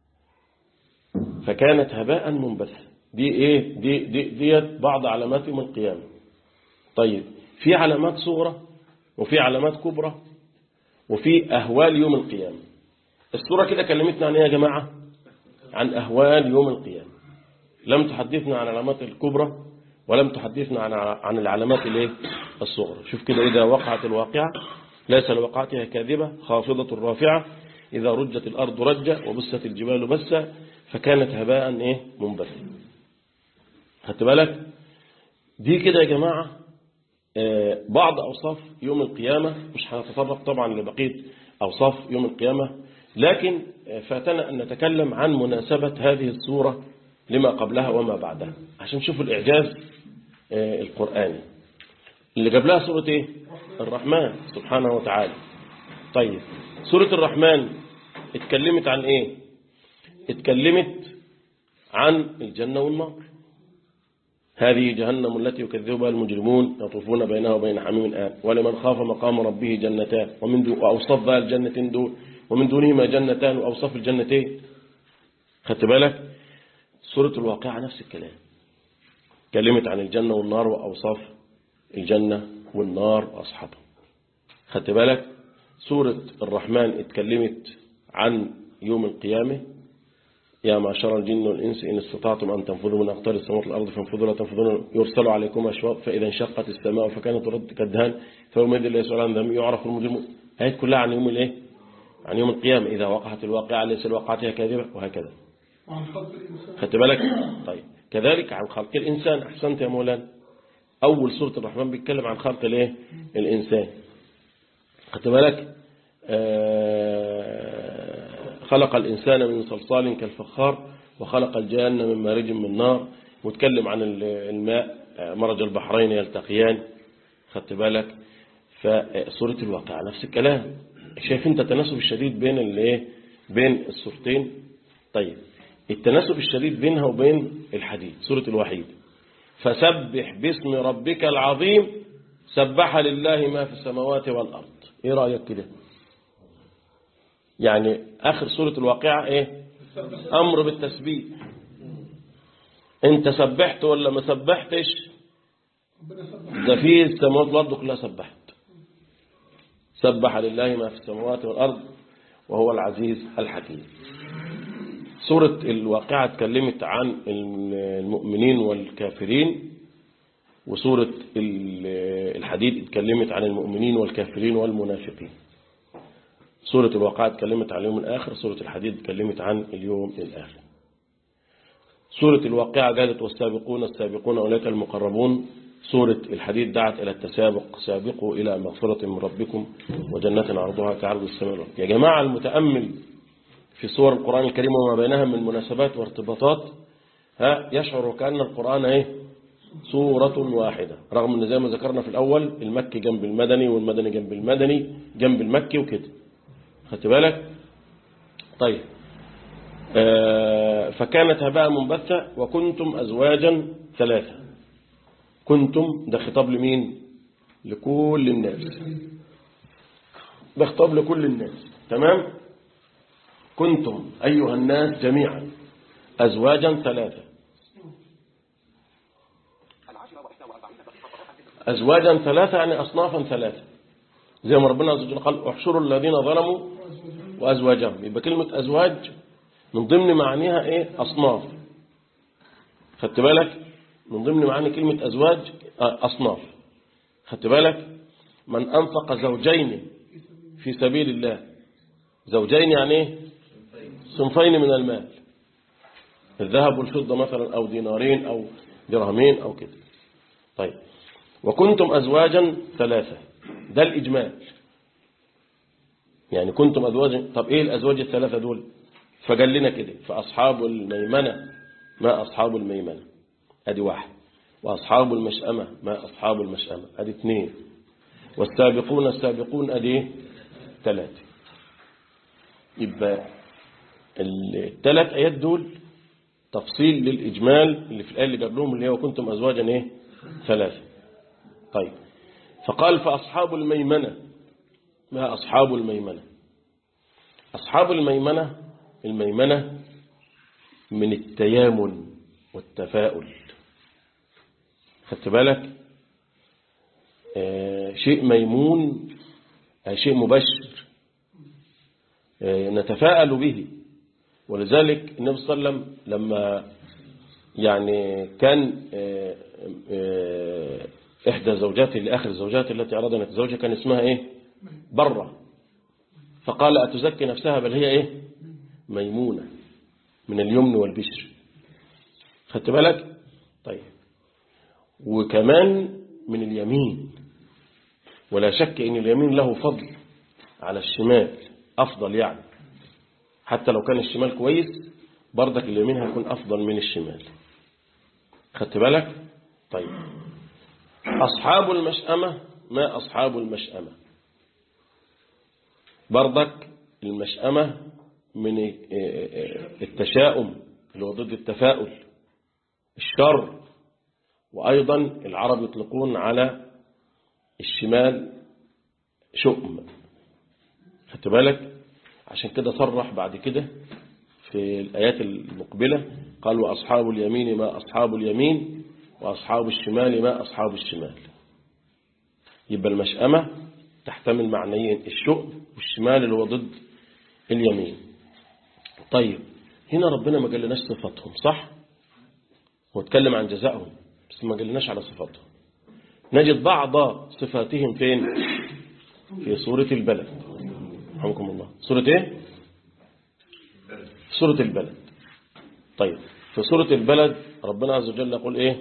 فكانت هباء منبثة دي ايه دي دي ديت بعض علامات يوم القيامة طيب في علامات صغرى وفي علامات كبرى وفي أهوال يوم القيامة الصورة كده كلمتنا عن ايه يا جماعة عن أهوال يوم القيامة لم تحدثنا عن العلامات الكبرى ولم تحدثنا عن عن العلامات الايه الصغرى شوف كده إذا وقعت الواقعة ليس لوقعتها كاذبة خافضة رافعة إذا رجت الأرض رجة وبست الجبال بسة فكانت هباء إيه منبثا خدت بالك دي كده يا جماعة آه، بعض أوصاف يوم القيامة مش هنتطرق طبعا لبقية أوصاف يوم القيامة لكن آه، فاتنا أن نتكلم عن مناسبة هذه السورة لما قبلها وما بعدها عشان نشوف الإعجاز آه، القرآني اللي جاب لها سورة إيه؟ الرحمن سبحانه وتعالى طيب سورة الرحمن اتكلمت عن إيه اتكلمت عن الجنة والنار هذه جهنم التي يكذب بها المجرمون يطوفون بينها وبين حميم آن ولمن خاف مقام ربه جنتان ومن دون وأوصف بها الجنتين دول ومن دونهما جنتان وأوصف الجنتين خدت بالك سورة الواقعة نفس الكلام كلمت عن الجنة والنار وأوصاف الجنة والنار وأصحابها خدت بالك سورة الرحمن اتكلمت عن يوم القيامة يا معشر الجن والإنس إن استطعتم أن تنفذوا من أقطار السماوات والأرض فانفذوا لا تنفذون يرسل عليكم أشواط فإذا انشقت السماء فكانت رد كالدهان فيومئذ لا يسأل عن ذنب يعرف المجرمون هذه كلها عن يوم الإيه؟ عن يوم القيامة إذا وقعت الواقعة ليس الواقعة كاذبة وهكذا وعن خلق الإنسان خدت بالك طيب كذلك عن خلق الإنسان أحسنت يا مولانا أول سورة الرحمن بيتكلم عن خلق الإيه؟ الإنسان خدت بالك آه، خلق الإنسان من صلصال كالفخار وخلق الجان من مارج من نار واتكلم عن ال- الماء آه، مرج البحرين يلتقيان خدت بالك فسورة الواقعة نفس الكلام شايف انت التناسب الشديد بين الايه بين السورتين طيب التناسب الشديد بينها وبين الحديد سورة الوحيد فسبح باسم ربك العظيم سبح لله ما في السماوات والأرض ايه رأيك كده يعني آخر سورة الواقعة ايه أمر بالتسبيح انت سبحت ولا ما سبحتش ربنا سبح ده في السماوات والأرض كلها سبحت سبح لله ما في السماوات والأرض وهو العزيز الحكيم سورة الواقعة اتكلمت عن المؤمنين والكافرين وسورة ال- الحديد اتكلمت عن المؤمنين والكافرين والمنافقين سورة الواقعة اتكلمت عن اليوم الآخر سورة الحديد اتكلمت عن اليوم الآخر سورة الواقعة قالت والسابقون السابقون أولئك المقربون سورة الحديد دعت إلى التسابق سابقوا إلى مغفرة من ربكم وجنة عرضها كعرض السماء والأرض يا جماعة المتأمل في سور القرآن الكريم وما بينها من مناسبات وارتباطات ها يشعر كأن القرآن ايه سورة واحدة رغم ان زي ما ذكرنا في الأول المكي جنب المدني والمدني جنب المدني جنب المكي وكده خدت بالك طيب آه، فكانت هباء منبثة وكنتم أزواجا ثلاثة كنتم ده خطاب لمين لكل الناس ده خطاب لكل الناس تمام كنتم أيها الناس جميعا أزواجا ثلاثة أزواجا ثلاثة يعني أصنافا ثلاثة زي ما ربنا عز وجل قال احشروا الذين ظلموا وأزواجهم يبقى كلمة أزواج من ضمن معانيها إيه أصناف خدت بالك من ضمن معاني كلمة أزواج آه، أصناف خدت بالك من أنفق زوجين في سبيل الله زوجين يعني إيه صنفين من المال الذهب والفضة مثلا أو دينارين أو درهمين أو كده طيب وكنتم أزواجا ثلاثة ده الإجمال يعني كنتم أزواجا طب إيه الأزواج الثلاثة دول فقال لنا كده فأصحاب الميمنة ما أصحاب الميمنة أدي واحد وأصحاب المشأمة ما أصحاب المشأمة أدي اثنين والسابقون السابقون أدي ثلاثة يبقى الثلاث آيات دول تفصيل للإجمال اللي في الآية اللي قبلهم اللي هو كنتم أزواجا إيه ثلاثة طيب فقال فأصحاب الميمنة ما أصحاب الميمنة أصحاب الميمنة الميمنة من التيامن والتفاؤل خدت بالك آه شيء ميمون آه شيء مبشر آه نتفاءل به ولذلك النبي صلى الله عليه وسلم لما يعني كان آه، آه، إحدى زوجاته لآخر الزوجات التي أراد أن يتزوجها كان اسمها إيه برة فقال أتزكي نفسها بل هي إيه ميمونة من اليمن والبشر خدت بالك طيب وكمان من اليمين ولا شك ان اليمين له فضل على الشمال افضل يعني حتى لو كان الشمال كويس برضك اليمين هيكون افضل من الشمال خدت بالك طيب اصحاب المشأمة ما اصحاب المشأمة برضك المشأمة من التشاؤم اللي هو ضد التفاؤل الشر وأيضا العرب يطلقون على الشمال شؤم خدت بالك عشان كده صرح بعد كده في الآيات المقبلة قال وأصحاب اليمين ما أصحاب اليمين وأصحاب الشمال ما أصحاب الشمال يبقى المشأمة تحتمل معنيين الشؤم والشمال اللي هو ضد اليمين طيب هنا ربنا ما قالناش صفاتهم صح هو اتكلم عن جزائهم بس ما قالناش على صفاتهم نجد بعض صفاتهم فين في سورة البلد رحمكم الله سورة ايه سورة البلد طيب في سورة البلد ربنا عز وجل يقول ايه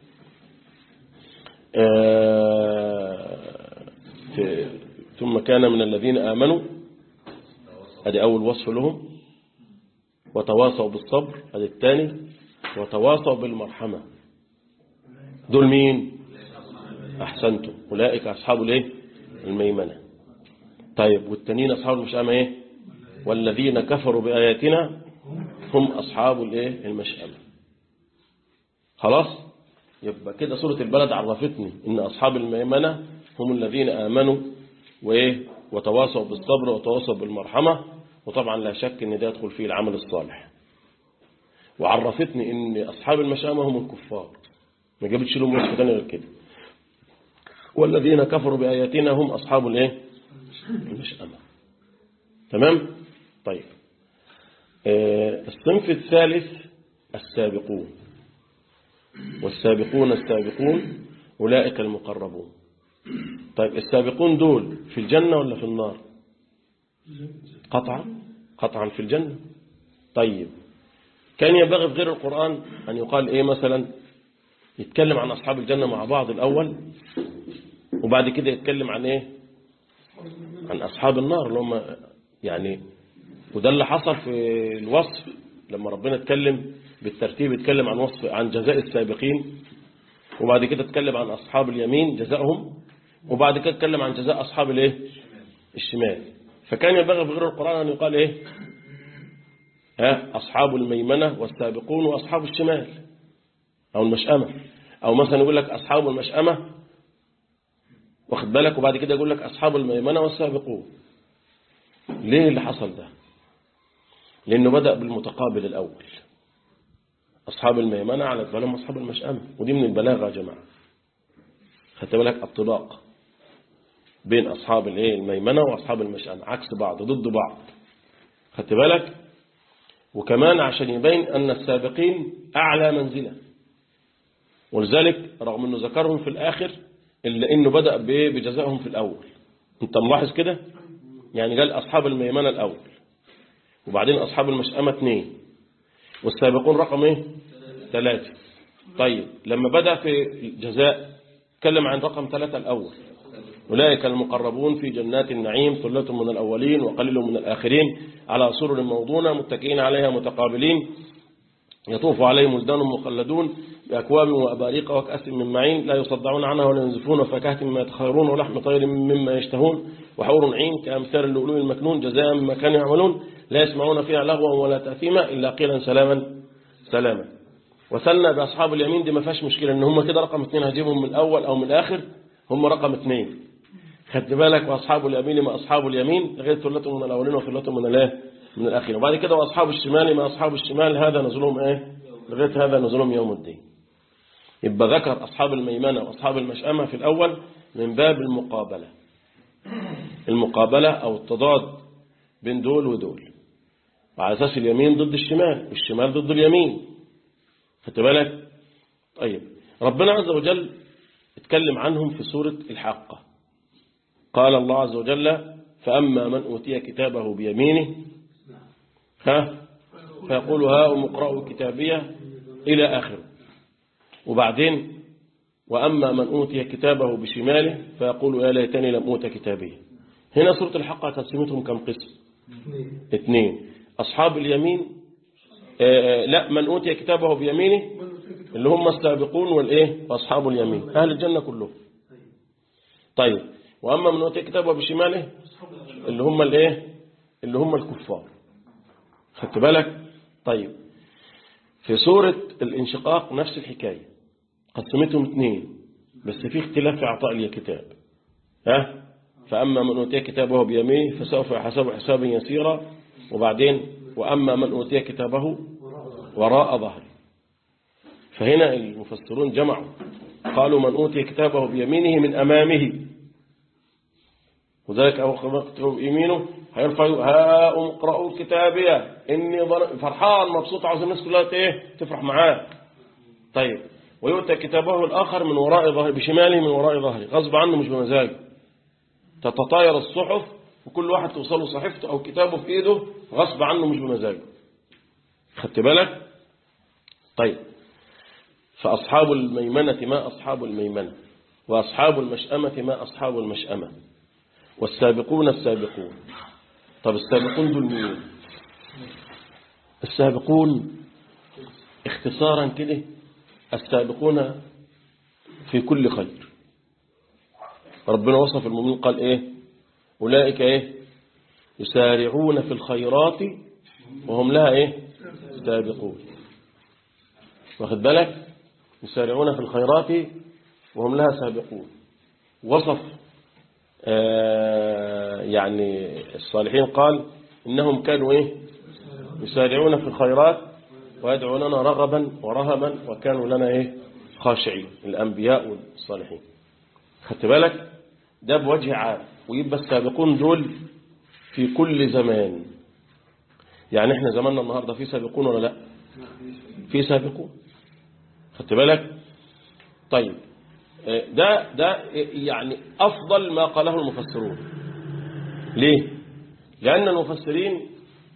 آه في ثم كان من الذين آمنوا ادي اول وصف لهم وتواصوا بالصبر ادي الثاني وتواصوا بالمرحمة دول مين احسنتم اولئك اصحاب الايه الميمنه طيب والتانيين اصحاب المشأمه ايه والذين كفروا باياتنا هم اصحاب الايه المشأمه خلاص يبقى كده سوره البلد عرفتني ان اصحاب الميمنه هم الذين امنوا وايه وتواصوا بالصبر وتواصوا بالمرحمه وطبعا لا شك ان ده يدخل فيه العمل الصالح وعرفتني ان اصحاب المشأمه هم الكفار ما جابتش لهم وصف ثاني غير كده والذين كفروا بآياتنا هم أصحاب الايه المشأمة تمام طيب آه الصنف الثالث السابقون والسابقون السابقون أولئك المقربون طيب السابقون دول في الجنة ولا في النار قطعا قطعا في الجنة طيب كان ينبغي في غير القرآن أن يقال إيه مثلا يتكلم عن أصحاب الجنة مع بعض الأول وبعد كده يتكلم عن إيه عن أصحاب النار اللي هم يعني وده اللي حصل في الوصف لما ربنا اتكلم بالترتيب اتكلم عن وصف عن جزاء السابقين وبعد كده اتكلم عن أصحاب اليمين جزائهم وبعد كده اتكلم عن جزاء أصحاب الايه الشمال فكان ينبغي في غير القرآن أن يقال إيه ها أصحاب الميمنة والسابقون وأصحاب الشمال أو المشأمة أو مثلا يقول لك أصحاب المشأمة واخد بالك وبعد كده يقول لك أصحاب الميمنة والسابقون ليه اللي حصل ده لأنه بدأ بالمتقابل الأول أصحاب الميمنة على بالهم أصحاب المشأمة ودي من البلاغة يا جماعة خدت بالك الطلاق بين أصحاب الايه الميمنة وأصحاب المشأمة عكس بعض ضد بعض خدت بالك وكمان عشان يبين أن السابقين أعلى منزلة ولذلك رغم أنه ذكرهم في الآخر إلا أنه بدأ بجزائهم في الأول أنت ملاحظ كده يعني قال أصحاب الميمنة الأول وبعدين أصحاب المشأمة اثنين والسابقون رقم ايه ثلاثة طيب لما بدأ في الجزاء تكلم عن رقم ثلاثة الأول أولئك المقربون في جنات النعيم ثلة من الأولين وقليل من الآخرين على سرر موضونة متكئين عليها متقابلين يطوف عليهم ولدان مخلدون بأكواب وأباريق وكأس من معين لا يصدعون عنها ولا ينزفون وفاكهة مما يتخيرون ولحم طير مما يشتهون وحور عين كأمثال اللؤلؤ المكنون جزاء مما كانوا يعملون لا يسمعون فيها لغوا ولا تأثيما إلا قيلا سلاما سلاما وسلنا بأصحاب اليمين دي ما فيهاش مشكلة إن هم كده رقم اثنين هجيبهم من الأول أو من الآخر هم رقم اثنين خدت بالك وأصحاب اليمين ما أصحاب اليمين غير ثلة من الأولين وثلة من الايه من الآخرين وبعد كده وأصحاب الشمال ما أصحاب الشمال هذا نزلهم إيه لغاية هذا نزلهم يوم الدين يبقى ذكر أصحاب الميمنة وأصحاب المشأمة في الأول من باب المقابلة المقابلة أو التضاد بين دول ودول وعلى أساس اليمين ضد الشمال والشمال ضد اليمين خدت بالك طيب ربنا عز وجل اتكلم عنهم في سورة الحاقة قال الله عز وجل فأما من أوتي كتابه بيمينه ها فيقول هاؤم اقرأوا كتابية إلى آخره وبعدين وأما من أوتي كتابه بشماله فيقول يا ليتني لم أوت كتابيه هنا سورة الحق تقسيمتهم كم قسم اثنين أصحاب اليمين آه لا من أوتي كتابه بيمينه اللي هم السابقون والإيه وأصحاب اليمين أهل الجنة كلهم طيب وأما من أوتي كتابه بشماله اللي هم الإيه اللي هم الكفار خدت بالك طيب في سورة الانشقاق نفس الحكاية قسمتهم اثنين بس في اختلاف في عطاء الكتاب ها فأما من أوتي كتابه بيمينه فسوف يحسب حسابا يسيرا وبعدين وأما من أوتي كتابه وراء ظهره فهنا المفسرون جمعوا قالوا من أوتي كتابه بيمينه من أمامه وذلك أو مكتوب يمينه هيرفع ها اقرأوا كتابية إني فرحان مبسوط عاوز الناس كلها ايه تفرح معاه طيب ويؤتى كتابه الآخر من وراء ظهره بشماله من وراء ظهره غصب عنه مش بمزاجه تتطاير الصحف وكل واحد توصله صحيفته أو كتابه في إيده غصب عنه مش بمزاجه خدت بالك طيب فأصحاب الميمنة ما أصحاب الميمنة وأصحاب المشأمة ما أصحاب المشأمة والسابقون السابقون طب السابقون دول مين السابقون اختصارا كده السابقون في كل خير ربنا وصف المؤمنين قال ايه أولئك ايه يسارعون في الخيرات وهم لها ايه سابقون واخد بالك يسارعون في الخيرات وهم لها سابقون وصف آه يعني الصالحين قال إنهم كانوا إيه يسارعون في الخيرات ويدعوننا رغبا ورهبا وكانوا لنا إيه خاشعين الأنبياء والصالحين خدت بالك ده بوجه عام ويبقى السابقون دول في كل زمان يعني احنا زماننا النهاردة في سابقون ولا لا في سابقون خدت بالك طيب ده ده يعني أفضل ما قاله المفسرون ليه لأن المفسرين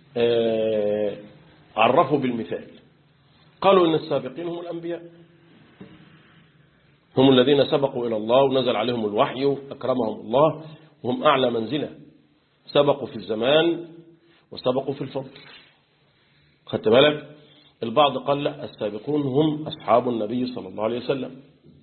عرفوا بالمثال قالوا إن السابقين هم الأنبياء هم الذين سبقوا إلى الله ونزل عليهم الوحي أكرمهم الله وهم أعلى منزلة سبقوا في الزمان وسبقوا في الفضل خدت بالك البعض قال لا السابقون هم أصحاب النبي صلى الله عليه وسلم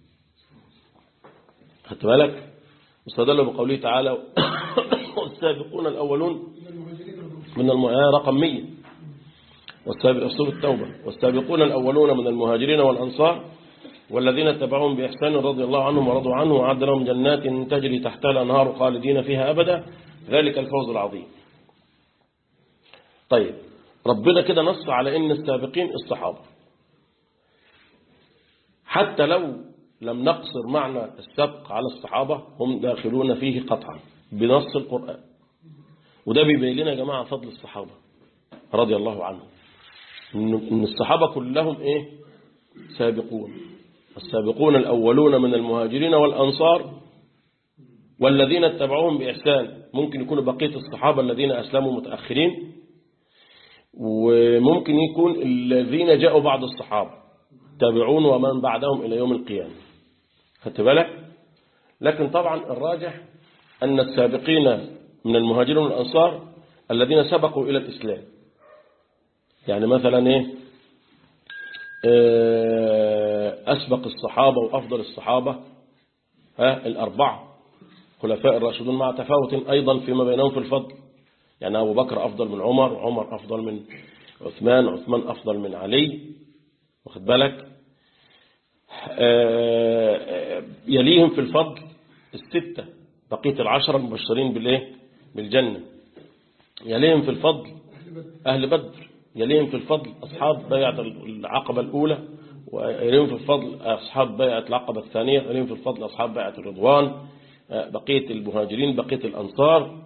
خدت بالك واستدلوا بقوله تعالى والسابقون الأولون من المؤمنين رقم 100 والسابق سورة التوبة والسابقون الأولون من المهاجرين والأنصار والذين اتبعهم بإحسان رضي الله عنهم ورضوا عنه وعد لهم جنات تجري تحتها الأنهار خالدين فيها أبدا ذلك الفوز العظيم طيب ربنا كده نص على إن السابقين الصحابة حتى لو لم نقصر معنى السبق على الصحابة هم داخلون فيه قطعا بنص القرآن وده بيبين لنا يا جماعة فضل الصحابة رضي الله عنهم إن الصحابة كلهم إيه سابقون السابقون الأولون من المهاجرين والأنصار والذين اتبعوهم بإحسان ممكن يكونوا بقية الصحابة الذين أسلموا متأخرين وممكن يكون الذين جاءوا بعد الصحابة تابعون ومن بعدهم إلى يوم القيامة خدت بالك لكن طبعا الراجح أن السابقين من المهاجرين والأنصار الذين سبقوا إلى الإسلام يعني مثلا إيه أسبق الصحابة وأفضل الصحابة ها الأربعة خلفاء الراشدون مع تفاوت أيضا فيما بينهم في الفضل يعني أبو بكر أفضل من عمر عمر أفضل من عثمان عثمان أفضل من علي واخد بالك يليهم في الفضل الستة بقية العشرة المبشرين بالإيه بالجنة يليهم في الفضل أهل بدر يليهم في الفضل أصحاب بيعة العقبة الأولى ويليهم في الفضل أصحاب بيعة العقبة الثانية يليهم في الفضل أصحاب بيعة الرضوان بقية المهاجرين بقية الأنصار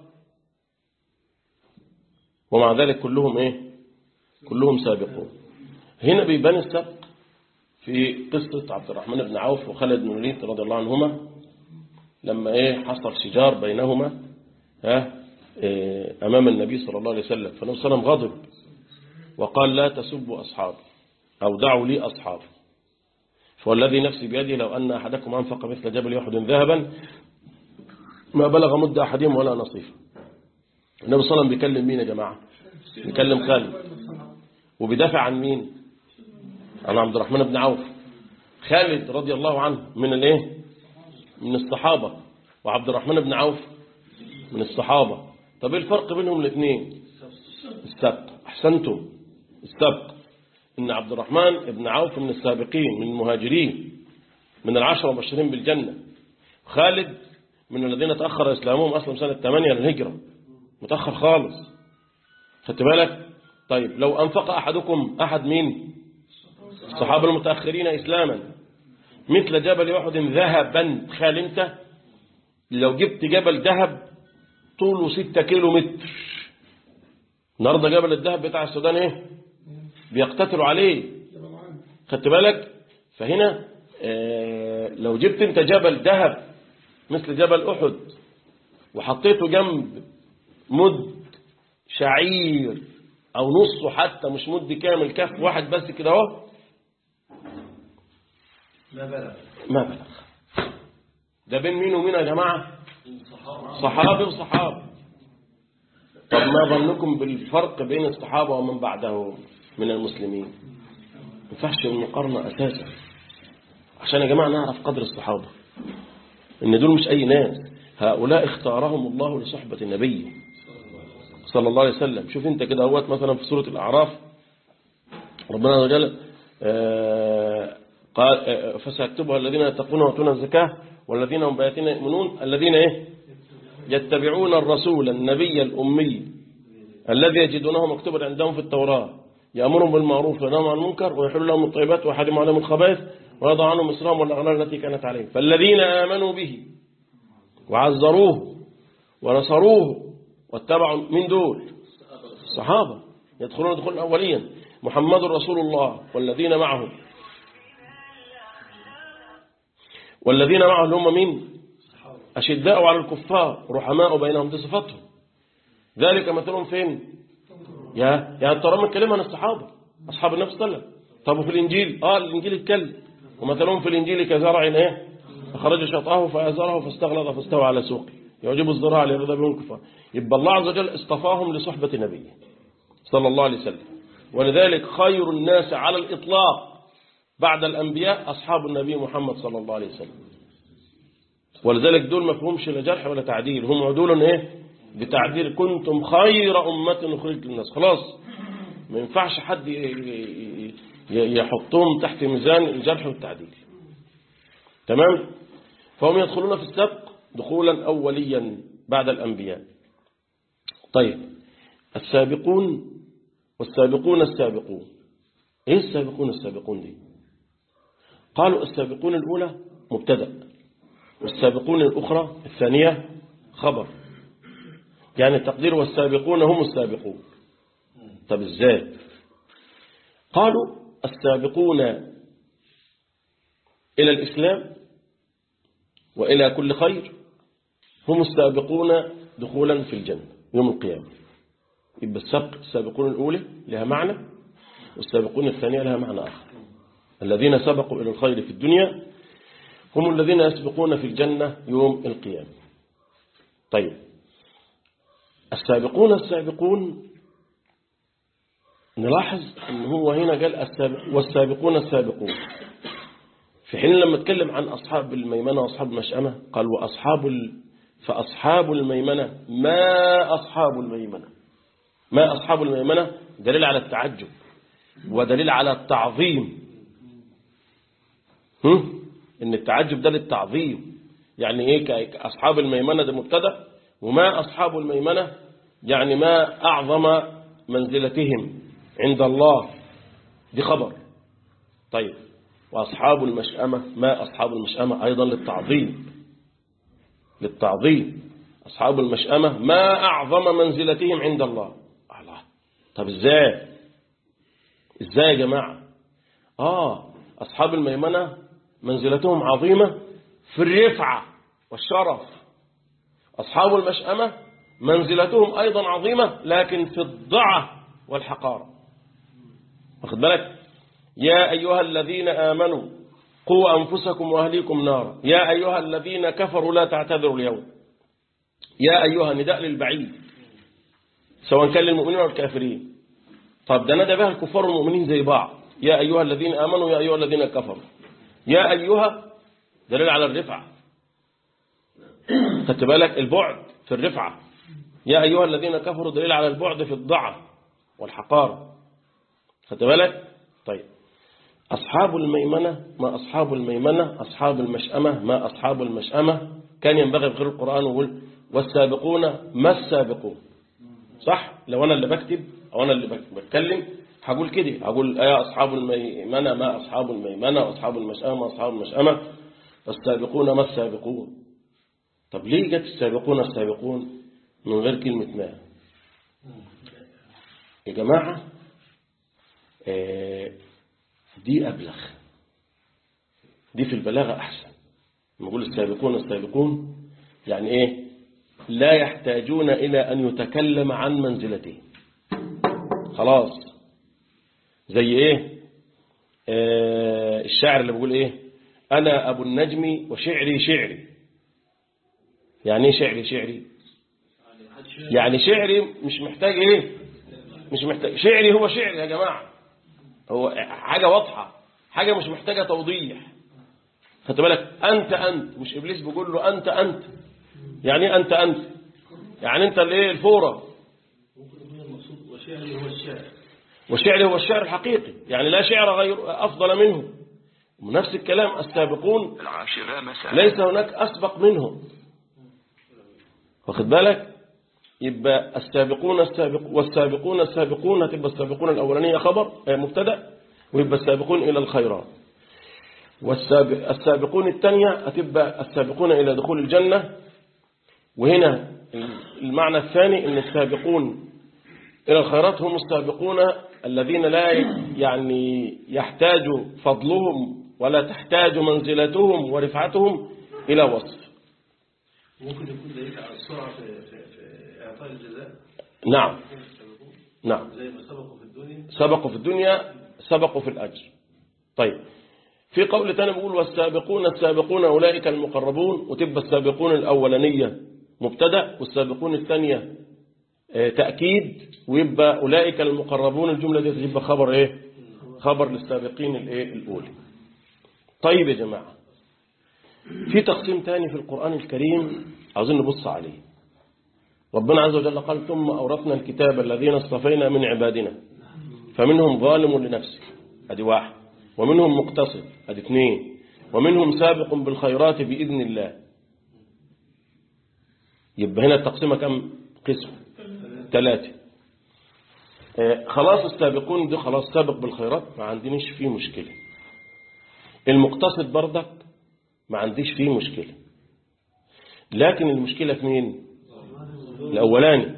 ومع ذلك كلهم إيه كلهم سابقون هنا بيبان السبق في قصة عبد الرحمن بن عوف وخالد بن الوليد رضي الله عنهما لما إيه حصل شجار بينهما ها آه، أمام النبي صلى الله عليه وسلم فالنبي صلى الله عليه وسلم غضب وقال لا تسبوا أصحابي أو دعوا لي أصحابي فوالذي نفسي بيده لو أن أحدكم أنفق مثل جبل أحد ذهبا ما بلغ مد أحدهم ولا نصيف النبي صلى الله عليه وسلم بيكلم مين يا جماعة بيكلم خالد وبيدافع عن مين عن عبد الرحمن بن عوف خالد رضي الله عنه من الايه من الصحابة وعبد الرحمن بن عوف من الصحابة طب ايه الفرق بينهم الاثنين السبق احسنتم السبق ان عبد الرحمن بن عوف من السابقين من المهاجرين من العشرة المبشرين بالجنة خالد من الذين تأخر إسلامهم أسلم سنة 8 للهجرة متأخر خالص خدت بالك طيب لو أنفق أحدكم أحد مين الصحابة المتأخرين إسلاما مثل جبل أحد ذهبا تخيل أنت لو جبت جبل ذهب طوله 6 كيلو متر النهارده جبل الذهب بتاع السودان ايه بيقتتلوا عليه خدت بالك فهنا آه لو جبت انت جبل ذهب مثل جبل أحد وحطيته جنب مد شعير أو نصه حتى مش مد كامل كف واحد بس كده اهو ما بلغ ما بلغ ده بين مين ومين يا جماعة صحابي وصحابي طب ما ظنكم بالفرق بين الصحابة ومن بعدهم من المسلمين ما ينفعش المقارنة أساسا عشان يا جماعة نعرف قدر الصحابة إن دول مش أي ناس هؤلاء اختارهم الله لصحبة النبي صلى الله عليه وسلم شوف انت كده اهوت مثلا في سورة الأعراف ربنا عز وجل آه، قال آه، فسيكتبها الذين يتقون ويؤتون الزكاة والذين هم بآياتنا يؤمنون الذين ايه يتبعون الرسول النبي الأمي الذي يجدونه مكتوبا عندهم في التوراة يأمرهم بالمعروف وينهون عن المنكر ويحل لهم الطيبات ويحرم عليهم الخبائث ويضع عنهم إسرام والأغلال التي كانت عليهم فالذين آمنوا به وعزروه ونصروه واتبعوا من دول الصحابة يدخلون دخول أوليا محمد رسول الله والذين معه والذين معه اللي هم مين أشداء على الكفار رحماء بينهم دي صفاتهم ذلك مثلهم فين يا يا ترى ما اتكلم عن الصحابة أصحاب النبي صلى الله عليه وسلم طب وفي الإنجيل آه الإنجيل اتكلم ومثلهم في الإنجيل كزرع إيه أخرج شطاه فأزره فاستغلظ فاستوى على سوقه يعجب الزراع ليرضى بهم الكفار يبقى الله عز وجل اصطفاهم لصحبة نبيه صلى الله عليه وسلم ولذلك خير الناس على الإطلاق بعد الأنبياء أصحاب النبي محمد صلى الله عليه وسلم ولذلك دول ما فيهمش لا جرح ولا تعديل هم عدول ايه بتعديل كنتم خير أمة أخرجت للناس خلاص ما ينفعش حد ي- ي- ي- يحطهم تحت ميزان الجرح والتعديل تمام فهم يدخلون في السبق دخولا أوليا بعد الأنبياء طيب السابقون والسابقون السابقون ايه السابقون السابقون دي قالوا السابقون الأولى مبتدأ والسابقون الأخرى الثانية خبر يعني التقدير والسابقون هم السابقون طب ازاي قالوا السابقون إلى الإسلام وإلى كل خير هم السابقون دخولا في الجنة يوم القيامة يبقى السبق السابقون الأولى لها معنى والسابقون الثانية لها معنى آخر الذين سبقوا إلى الخير في الدنيا هم الذين يسبقون في الجنة يوم القيامة طيب السابقون السابقون نلاحظ أن هو هنا قال السابق والسابقون السابقون في حين لما اتكلم عن أصحاب الميمنة وأصحاب المشأمة قال وأصحاب ال... فأصحاب الميمنة ما أصحاب الميمنة ما أصحاب الميمنة دليل على التعجب ودليل على التعظيم هم؟ إن التعجب ده للتعظيم يعني إيه ك- أصحاب الميمنة ده مبتدا وما أصحاب الميمنة يعني ما أعظم منزلتهم عند الله دي خبر طيب وأصحاب المشأمة ما أصحاب المشأمة أيضا للتعظيم للتعظيم أصحاب المشأمة ما أعظم منزلتهم عند الله الله طب إزاي إزاي يا جماعة آه أصحاب الميمنة منزلتهم عظيمة في الرفعة والشرف أصحاب المشأمة منزلتهم أيضا عظيمة لكن في الضعة والحقارة واخد بالك يا أيها الذين آمنوا قوا أنفسكم وأهليكم نارا يا أيها الذين كفروا لا تعتذروا اليوم يا أيها نداء للبعيد سواء كان للمؤمنين أو الكافرين طب ده ندى بها الكفار والمؤمنين زي بعض يا أيها الذين آمنوا يا أيها الذين كفروا يا أيها دليل على الرفعة خدت بالك البعد في الرفعة يا أيها الذين كفروا دليل على البعد في الضعف والحقارة خدت بالك طيب أصحاب الميمنة ما أصحاب الميمنة أصحاب المشأمة ما أصحاب المشأمة كان ينبغي في غير القرآن ويقول والسابقون ما السابقون صح لو أنا اللي بكتب أو أنا اللي بتكلم هقول كده هقول يا أصحاب الميمنة ما أصحاب الميمنة وأصحاب المشأمة ما أصحاب المشأمة والسابقون ما السابقون طب ليه جت السابقون السابقون من غير كلمة ما يا جماعة آه دي أبلغ دي في البلاغة أحسن نقول السابقون السابقون يعني إيه لا يحتاجون إلى أن يتكلم عن منزلته خلاص زي إيه آه الشاعر اللي بيقول إيه أنا أبو النجم وشعري شعري يعني إيه شعري شعري يعني شعري مش محتاج إيه مش محتاج شعري هو شعري يا جماعة هو حاجة واضحة حاجة مش محتاجة توضيح خدت بالك أنت أنت مش إبليس بيقول له أنت أنت يعني إيه أنت أنت يعني أنت الإيه الفورة والشعر هو الشعر الحقيقي يعني لا شعر غير أفضل منه ونفس الكلام السابقون ليس هناك أسبق منهم واخد بالك يبقى السابقون السابق والسابقون السابقون هتبقى السابقون الأولانية خبر مبتدا ويبقى السابقون إلى الخيرات والسابقون الثانية هتبقى السابقون إلى دخول الجنة وهنا المعنى الثاني أن السابقون إلى الخيرات هم السابقون الذين لا يعني يحتاج فضلهم ولا تحتاج منزلتهم ورفعتهم إلى وصف ممكن يكون دليل على السرعة في, في, في إعطاء الجزاء نعم نعم زي ما سبقوا في الدنيا سبقوا في الدنيا سبقوا في الأجر طيب في قول تاني بيقول والسابقون السابقون أولئك المقربون وتبقى السابقون الأولانية مبتدا والسابقون الثانية آه، تأكيد ويبقى أولئك المقربون الجملة دي تبقى خبر إيه خبر للسابقين الإيه الأولى طيب يا جماعة في تقسيم تاني في القرآن الكريم عاوزين نبص عليه ربنا عز وجل قال ثم أورثنا الكتاب الذين اصطفينا من عبادنا فمنهم ظالم لنفسه ادي واحد ومنهم مقتصد ادي اثنين ومنهم سابق بالخيرات بإذن الله يبقى هنا التقسيمة كم قسم ثلاثة آه، خلاص السابقون دي خلاص سابق بالخيرات ما عندناش فيه مشكلة المقتصد بردك ما عنديش فيه مشكلة لكن المشكلة في مين الأولاني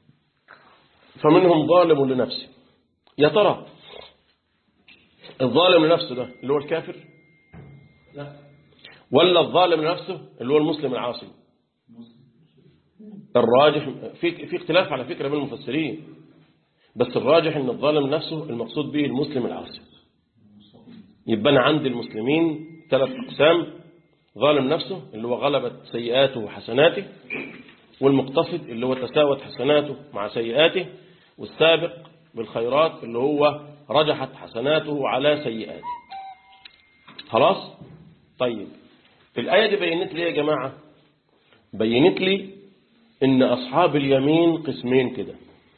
فمنهم ظالم لنفسه يا ترى الظالم لنفسه ده اللي هو الكافر لا ولا الظالم لنفسه اللي هو المسلم العاصي الراجح في في اختلاف على فكرة بين المفسرين بس الراجح ان الظالم نفسه المقصود به المسلم العاصي يبقى انا عند المسلمين ثلاث اقسام ظالم نفسه اللي هو غلبت سيئاته وحسناته والمقتصد اللي هو تساوت حسناته مع سيئاته والسابق بالخيرات اللي هو رجحت حسناته على سيئاته خلاص طيب الآية دي بينت لي يا جماعة بينت لي ان أصحاب اليمين قسمين كده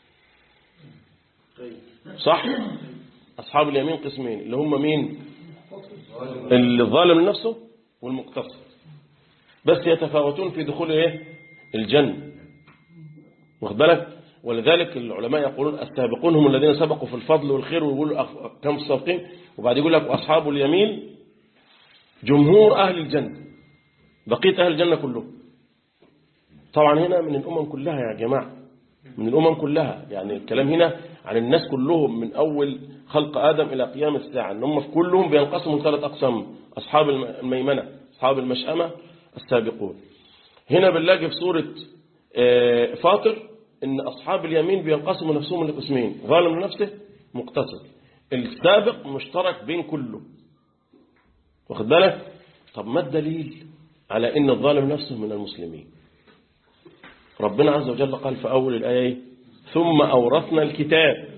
صح أصحاب اليمين قسمين اللي هم مين اللي ظالم لنفسه والمقتصد بس يتفاوتون في دخول ايه الجنة واخد بالك ولذلك العلماء يقولون السابقون هم الذين سبقوا في الفضل والخير ويقولوا أخ- كم السابقين وبعد يقول لك أصحاب اليمين جمهور أهل الجنة بقية أهل الجنة كلهم طبعا هنا من الأمم كلها يا جماعة من الأمم كلها يعني الكلام هنا عن الناس كلهم من أول خلق آدم إلى قيام الساعة إن هم في كلهم بينقسموا ثلاث أقسام أصحاب الم- الميمنة أصحاب المشأمة السابقون هنا بنلاقي في سورة آه، فاطر ان اصحاب اليمين بينقسموا نفسهم لقسمين ظالم لنفسه مقتصد السابق مشترك بين كله واخد بالك طب ما الدليل على ان الظالم نفسه من المسلمين ربنا عز وجل قال في اول الايه إيه؟ ثم اورثنا الكتاب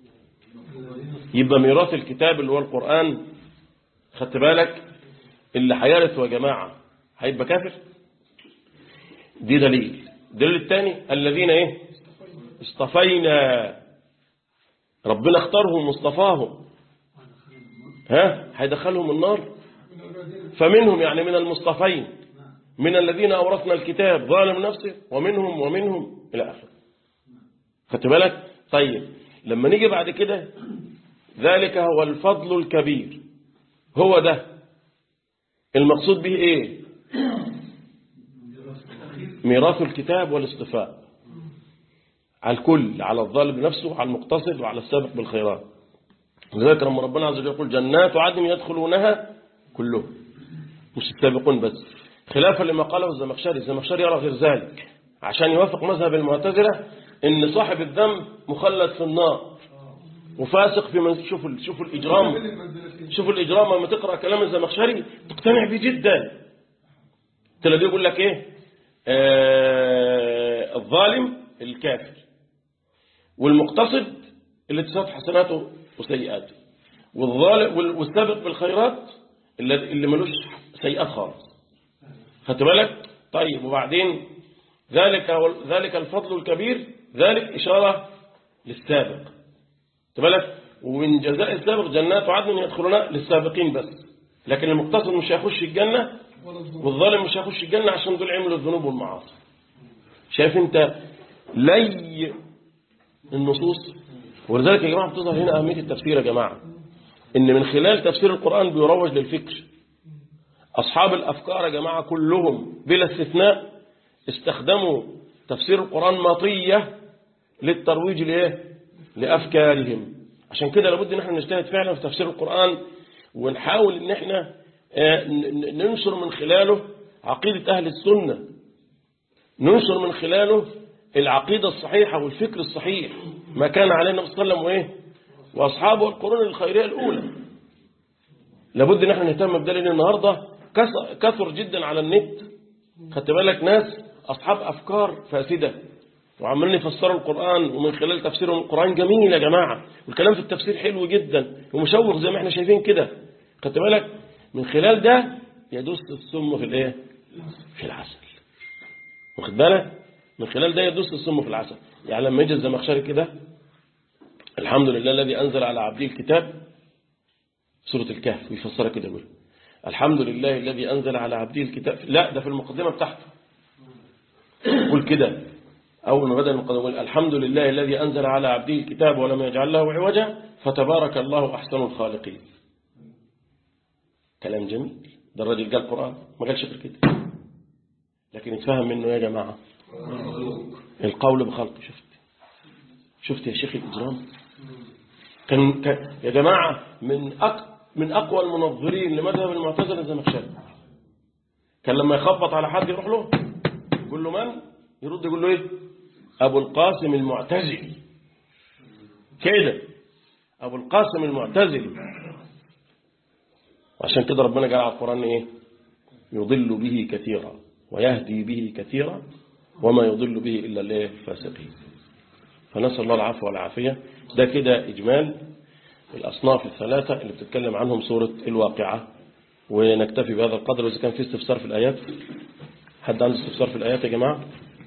يبقى ميراث الكتاب اللي هو القران خدت بالك اللي هيرث يا جماعه هيبقى كافر دي دليل الدليل الثاني الذين ايه اصطفينا ربنا اختارهم واصطفاهم ها هيدخلهم النار فمنهم يعني من المصطفين من الذين أورثنا الكتاب ظالم نفسه ومنهم ومنهم إلى آخره خدت بالك طيب لما نيجي بعد كده ذلك هو الفضل الكبير هو ده المقصود به ايه ميراث الكتاب والاصطفاء على الكل على الظالم نفسه وعلى المقتصد وعلى السابق بالخيرات لذلك لما ربنا عز وجل يقول جنات عدن يدخلونها كلهم مش السابقون بس خلافا لما قاله الزمخشري الزمخشري يرى غير ذلك عشان يوافق مذهب المعتزلة ان صاحب الذنب مخلد في النار وفاسق في من شوفوا شوفوا الاجرام شوفوا الاجرام لما تقرا كلام الزمخشري تقتنع به جدا تلاقيه يقول لك ايه آه الظالم الكافر والمقتصد اللي تساوت حسناته وسيئاته والظالم وال- والسابق بالخيرات اللي اللي ملوش سيئات خالص خدت بالك طيب وبعدين ذلك هو- ذلك الفضل الكبير ذلك إشارة للسابق خدت بالك ومن جزاء السابق جنات عدن يدخلونها للسابقين بس لكن المقتصد مش هيخش الجنة ولا الظلم والظالم مش هيخش الجنة عشان دول عملوا الذنوب والمعاصي شايف انت لي النصوص ولذلك يا جماعة بتظهر هنا أهمية التفسير يا جماعة إن من خلال تفسير القرآن بيروج للفكر أصحاب الأفكار يا جماعة كلهم بلا استثناء استخدموا تفسير القرآن مطية للترويج لإيه؟ لأفكارهم عشان كده لابد إن احنا نجتهد فعلا في تفسير القرآن ونحاول إن احنا آه، ن- ن- ننشر من خلاله عقيدة أهل السنة ننشر من خلاله العقيدة الصحيحة والفكر الصحيح ما كان عليه النبي صلى الله عليه وسلم وإيه وأصحابه القرون الخيرية الأولى لابد ان احنا نهتم بده لان النهارده كس- كثر جدا على النت خدت بالك ناس اصحاب افكار فاسده وعمالين يفسروا القران ومن خلال تفسيرهم القران جميل يا جماعه والكلام في التفسير حلو جدا ومشوق زي ما احنا شايفين كده خدت بالك من خلال ده يدس السم في الايه في العسل واخد بالك من خلال ده يدس السم في العسل يعني لما يجي الزمخشري كده الحمد لله الذي انزل على عبده الكتاب سورة الكهف ويفسرها كده يقول الحمد لله الذي أنزل على عبده الكتاب لا ده في المقدمة بتاعته قول كده أول ما بدأ المقدمة يقول الحمد لله الذي أنزل على عبده الكتاب ولم يجعل له عوجا فتبارك الله أحسن الخالقين كلام جميل ده الراجل قال قرآن ما قالش غير كده لكن يتفهم منه يا جماعة القول بخلق شفت شفت يا شيخ الإجرام كان كان- يا جماعة من أق من أقوى المنظرين لمذهب المعتزلة الزمخشري كان لما يخبط على حد يروح له يقول له من يرد يقول له ايه أبو القاسم المعتزلي كده أبو القاسم المعتزلي وعشان كده ربنا قال على القرآن ايه يضل به كثيرا ويهدي به كثيرا وما يضل به إلا الايه الفاسقين فنسأل الله العفو والعافية ده كده إجمال الأصناف الثلاثة اللي بتتكلم عنهم سورة الواقعة ونكتفي بهذا القدر وإذا كان في استفسار في الآيات حد عنده استفسار في الآيات يا جماعة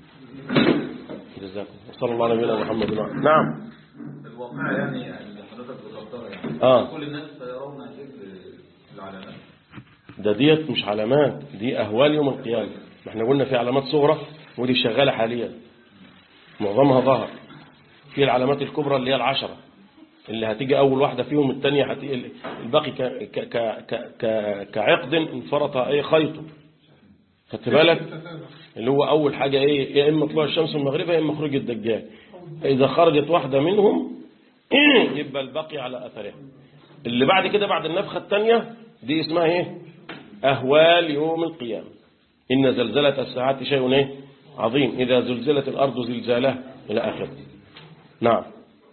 جزاكم وصلى الله على نبينا محمد وعلى نعم الواقع يعني اللي حضرتك بتفكرها يعني آه. كل الناس سيرون ذكر العلامات ده ديت مش علامات دي أهوال يوم القيامة ما احنا قلنا في علامات صغرى ودي شغالة حاليا معظمها ظهر في العلامات الكبرى اللي هي العشرة اللي هتيجي أول واحدة فيهم الثانية هتيجي الباقي ك ك ك ك ك كعقد انفرط أي خيطه خدت بالك اللي هو أول حاجة إيه يا إما طلوع الشمس من المغرب يا إما خروج الدجال إذا خرجت واحدة منهم يبقى الباقي على أثرها اللي بعد كده بعد النفخة الثانية دي اسمها إيه أهوال يوم القيامة إن زلزلة الساعات شيء إيه عظيم إذا زلزلت الأرض زلزالها إلى آخره نعم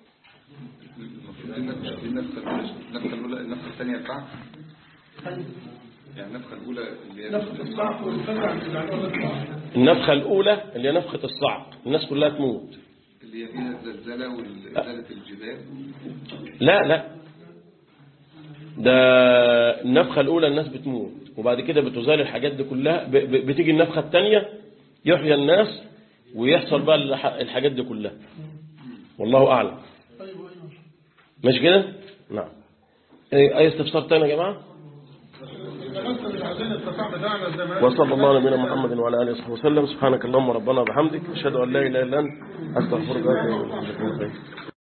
المفروض دي النفخة الأولى النفخة الأولى النفخة الثانية بتاعها يعني النفخة الأولى اللي هي نفس الصعق والفزع اللي على الصعق النفخة الأولى اللي هي نفخة الصعق الناس كلها تموت اللي هي فيها الزلزلة وإزالة الجبال لا لا ده النفخة الأولى الناس بتموت وبعد كده بتزال الحاجات دي كلها ب- ب- بتيجي النفخة الثانية يحيى الناس ويحصل بقى الح- الحاجات دي كلها والله أعلم ايوه ايوه مش كده؟ نعم إيه، أي استفسار تاني يا جماعة؟ اذا مثلا العزين القطاع بتاعنا زي ما وصلى الله على نبينا محمد وعلى آله وصحبه وسلم سبحانك اللهم ربنا وبحمدك أشهد أن لا إله إلا أنت أستغفرك وأتوب إليك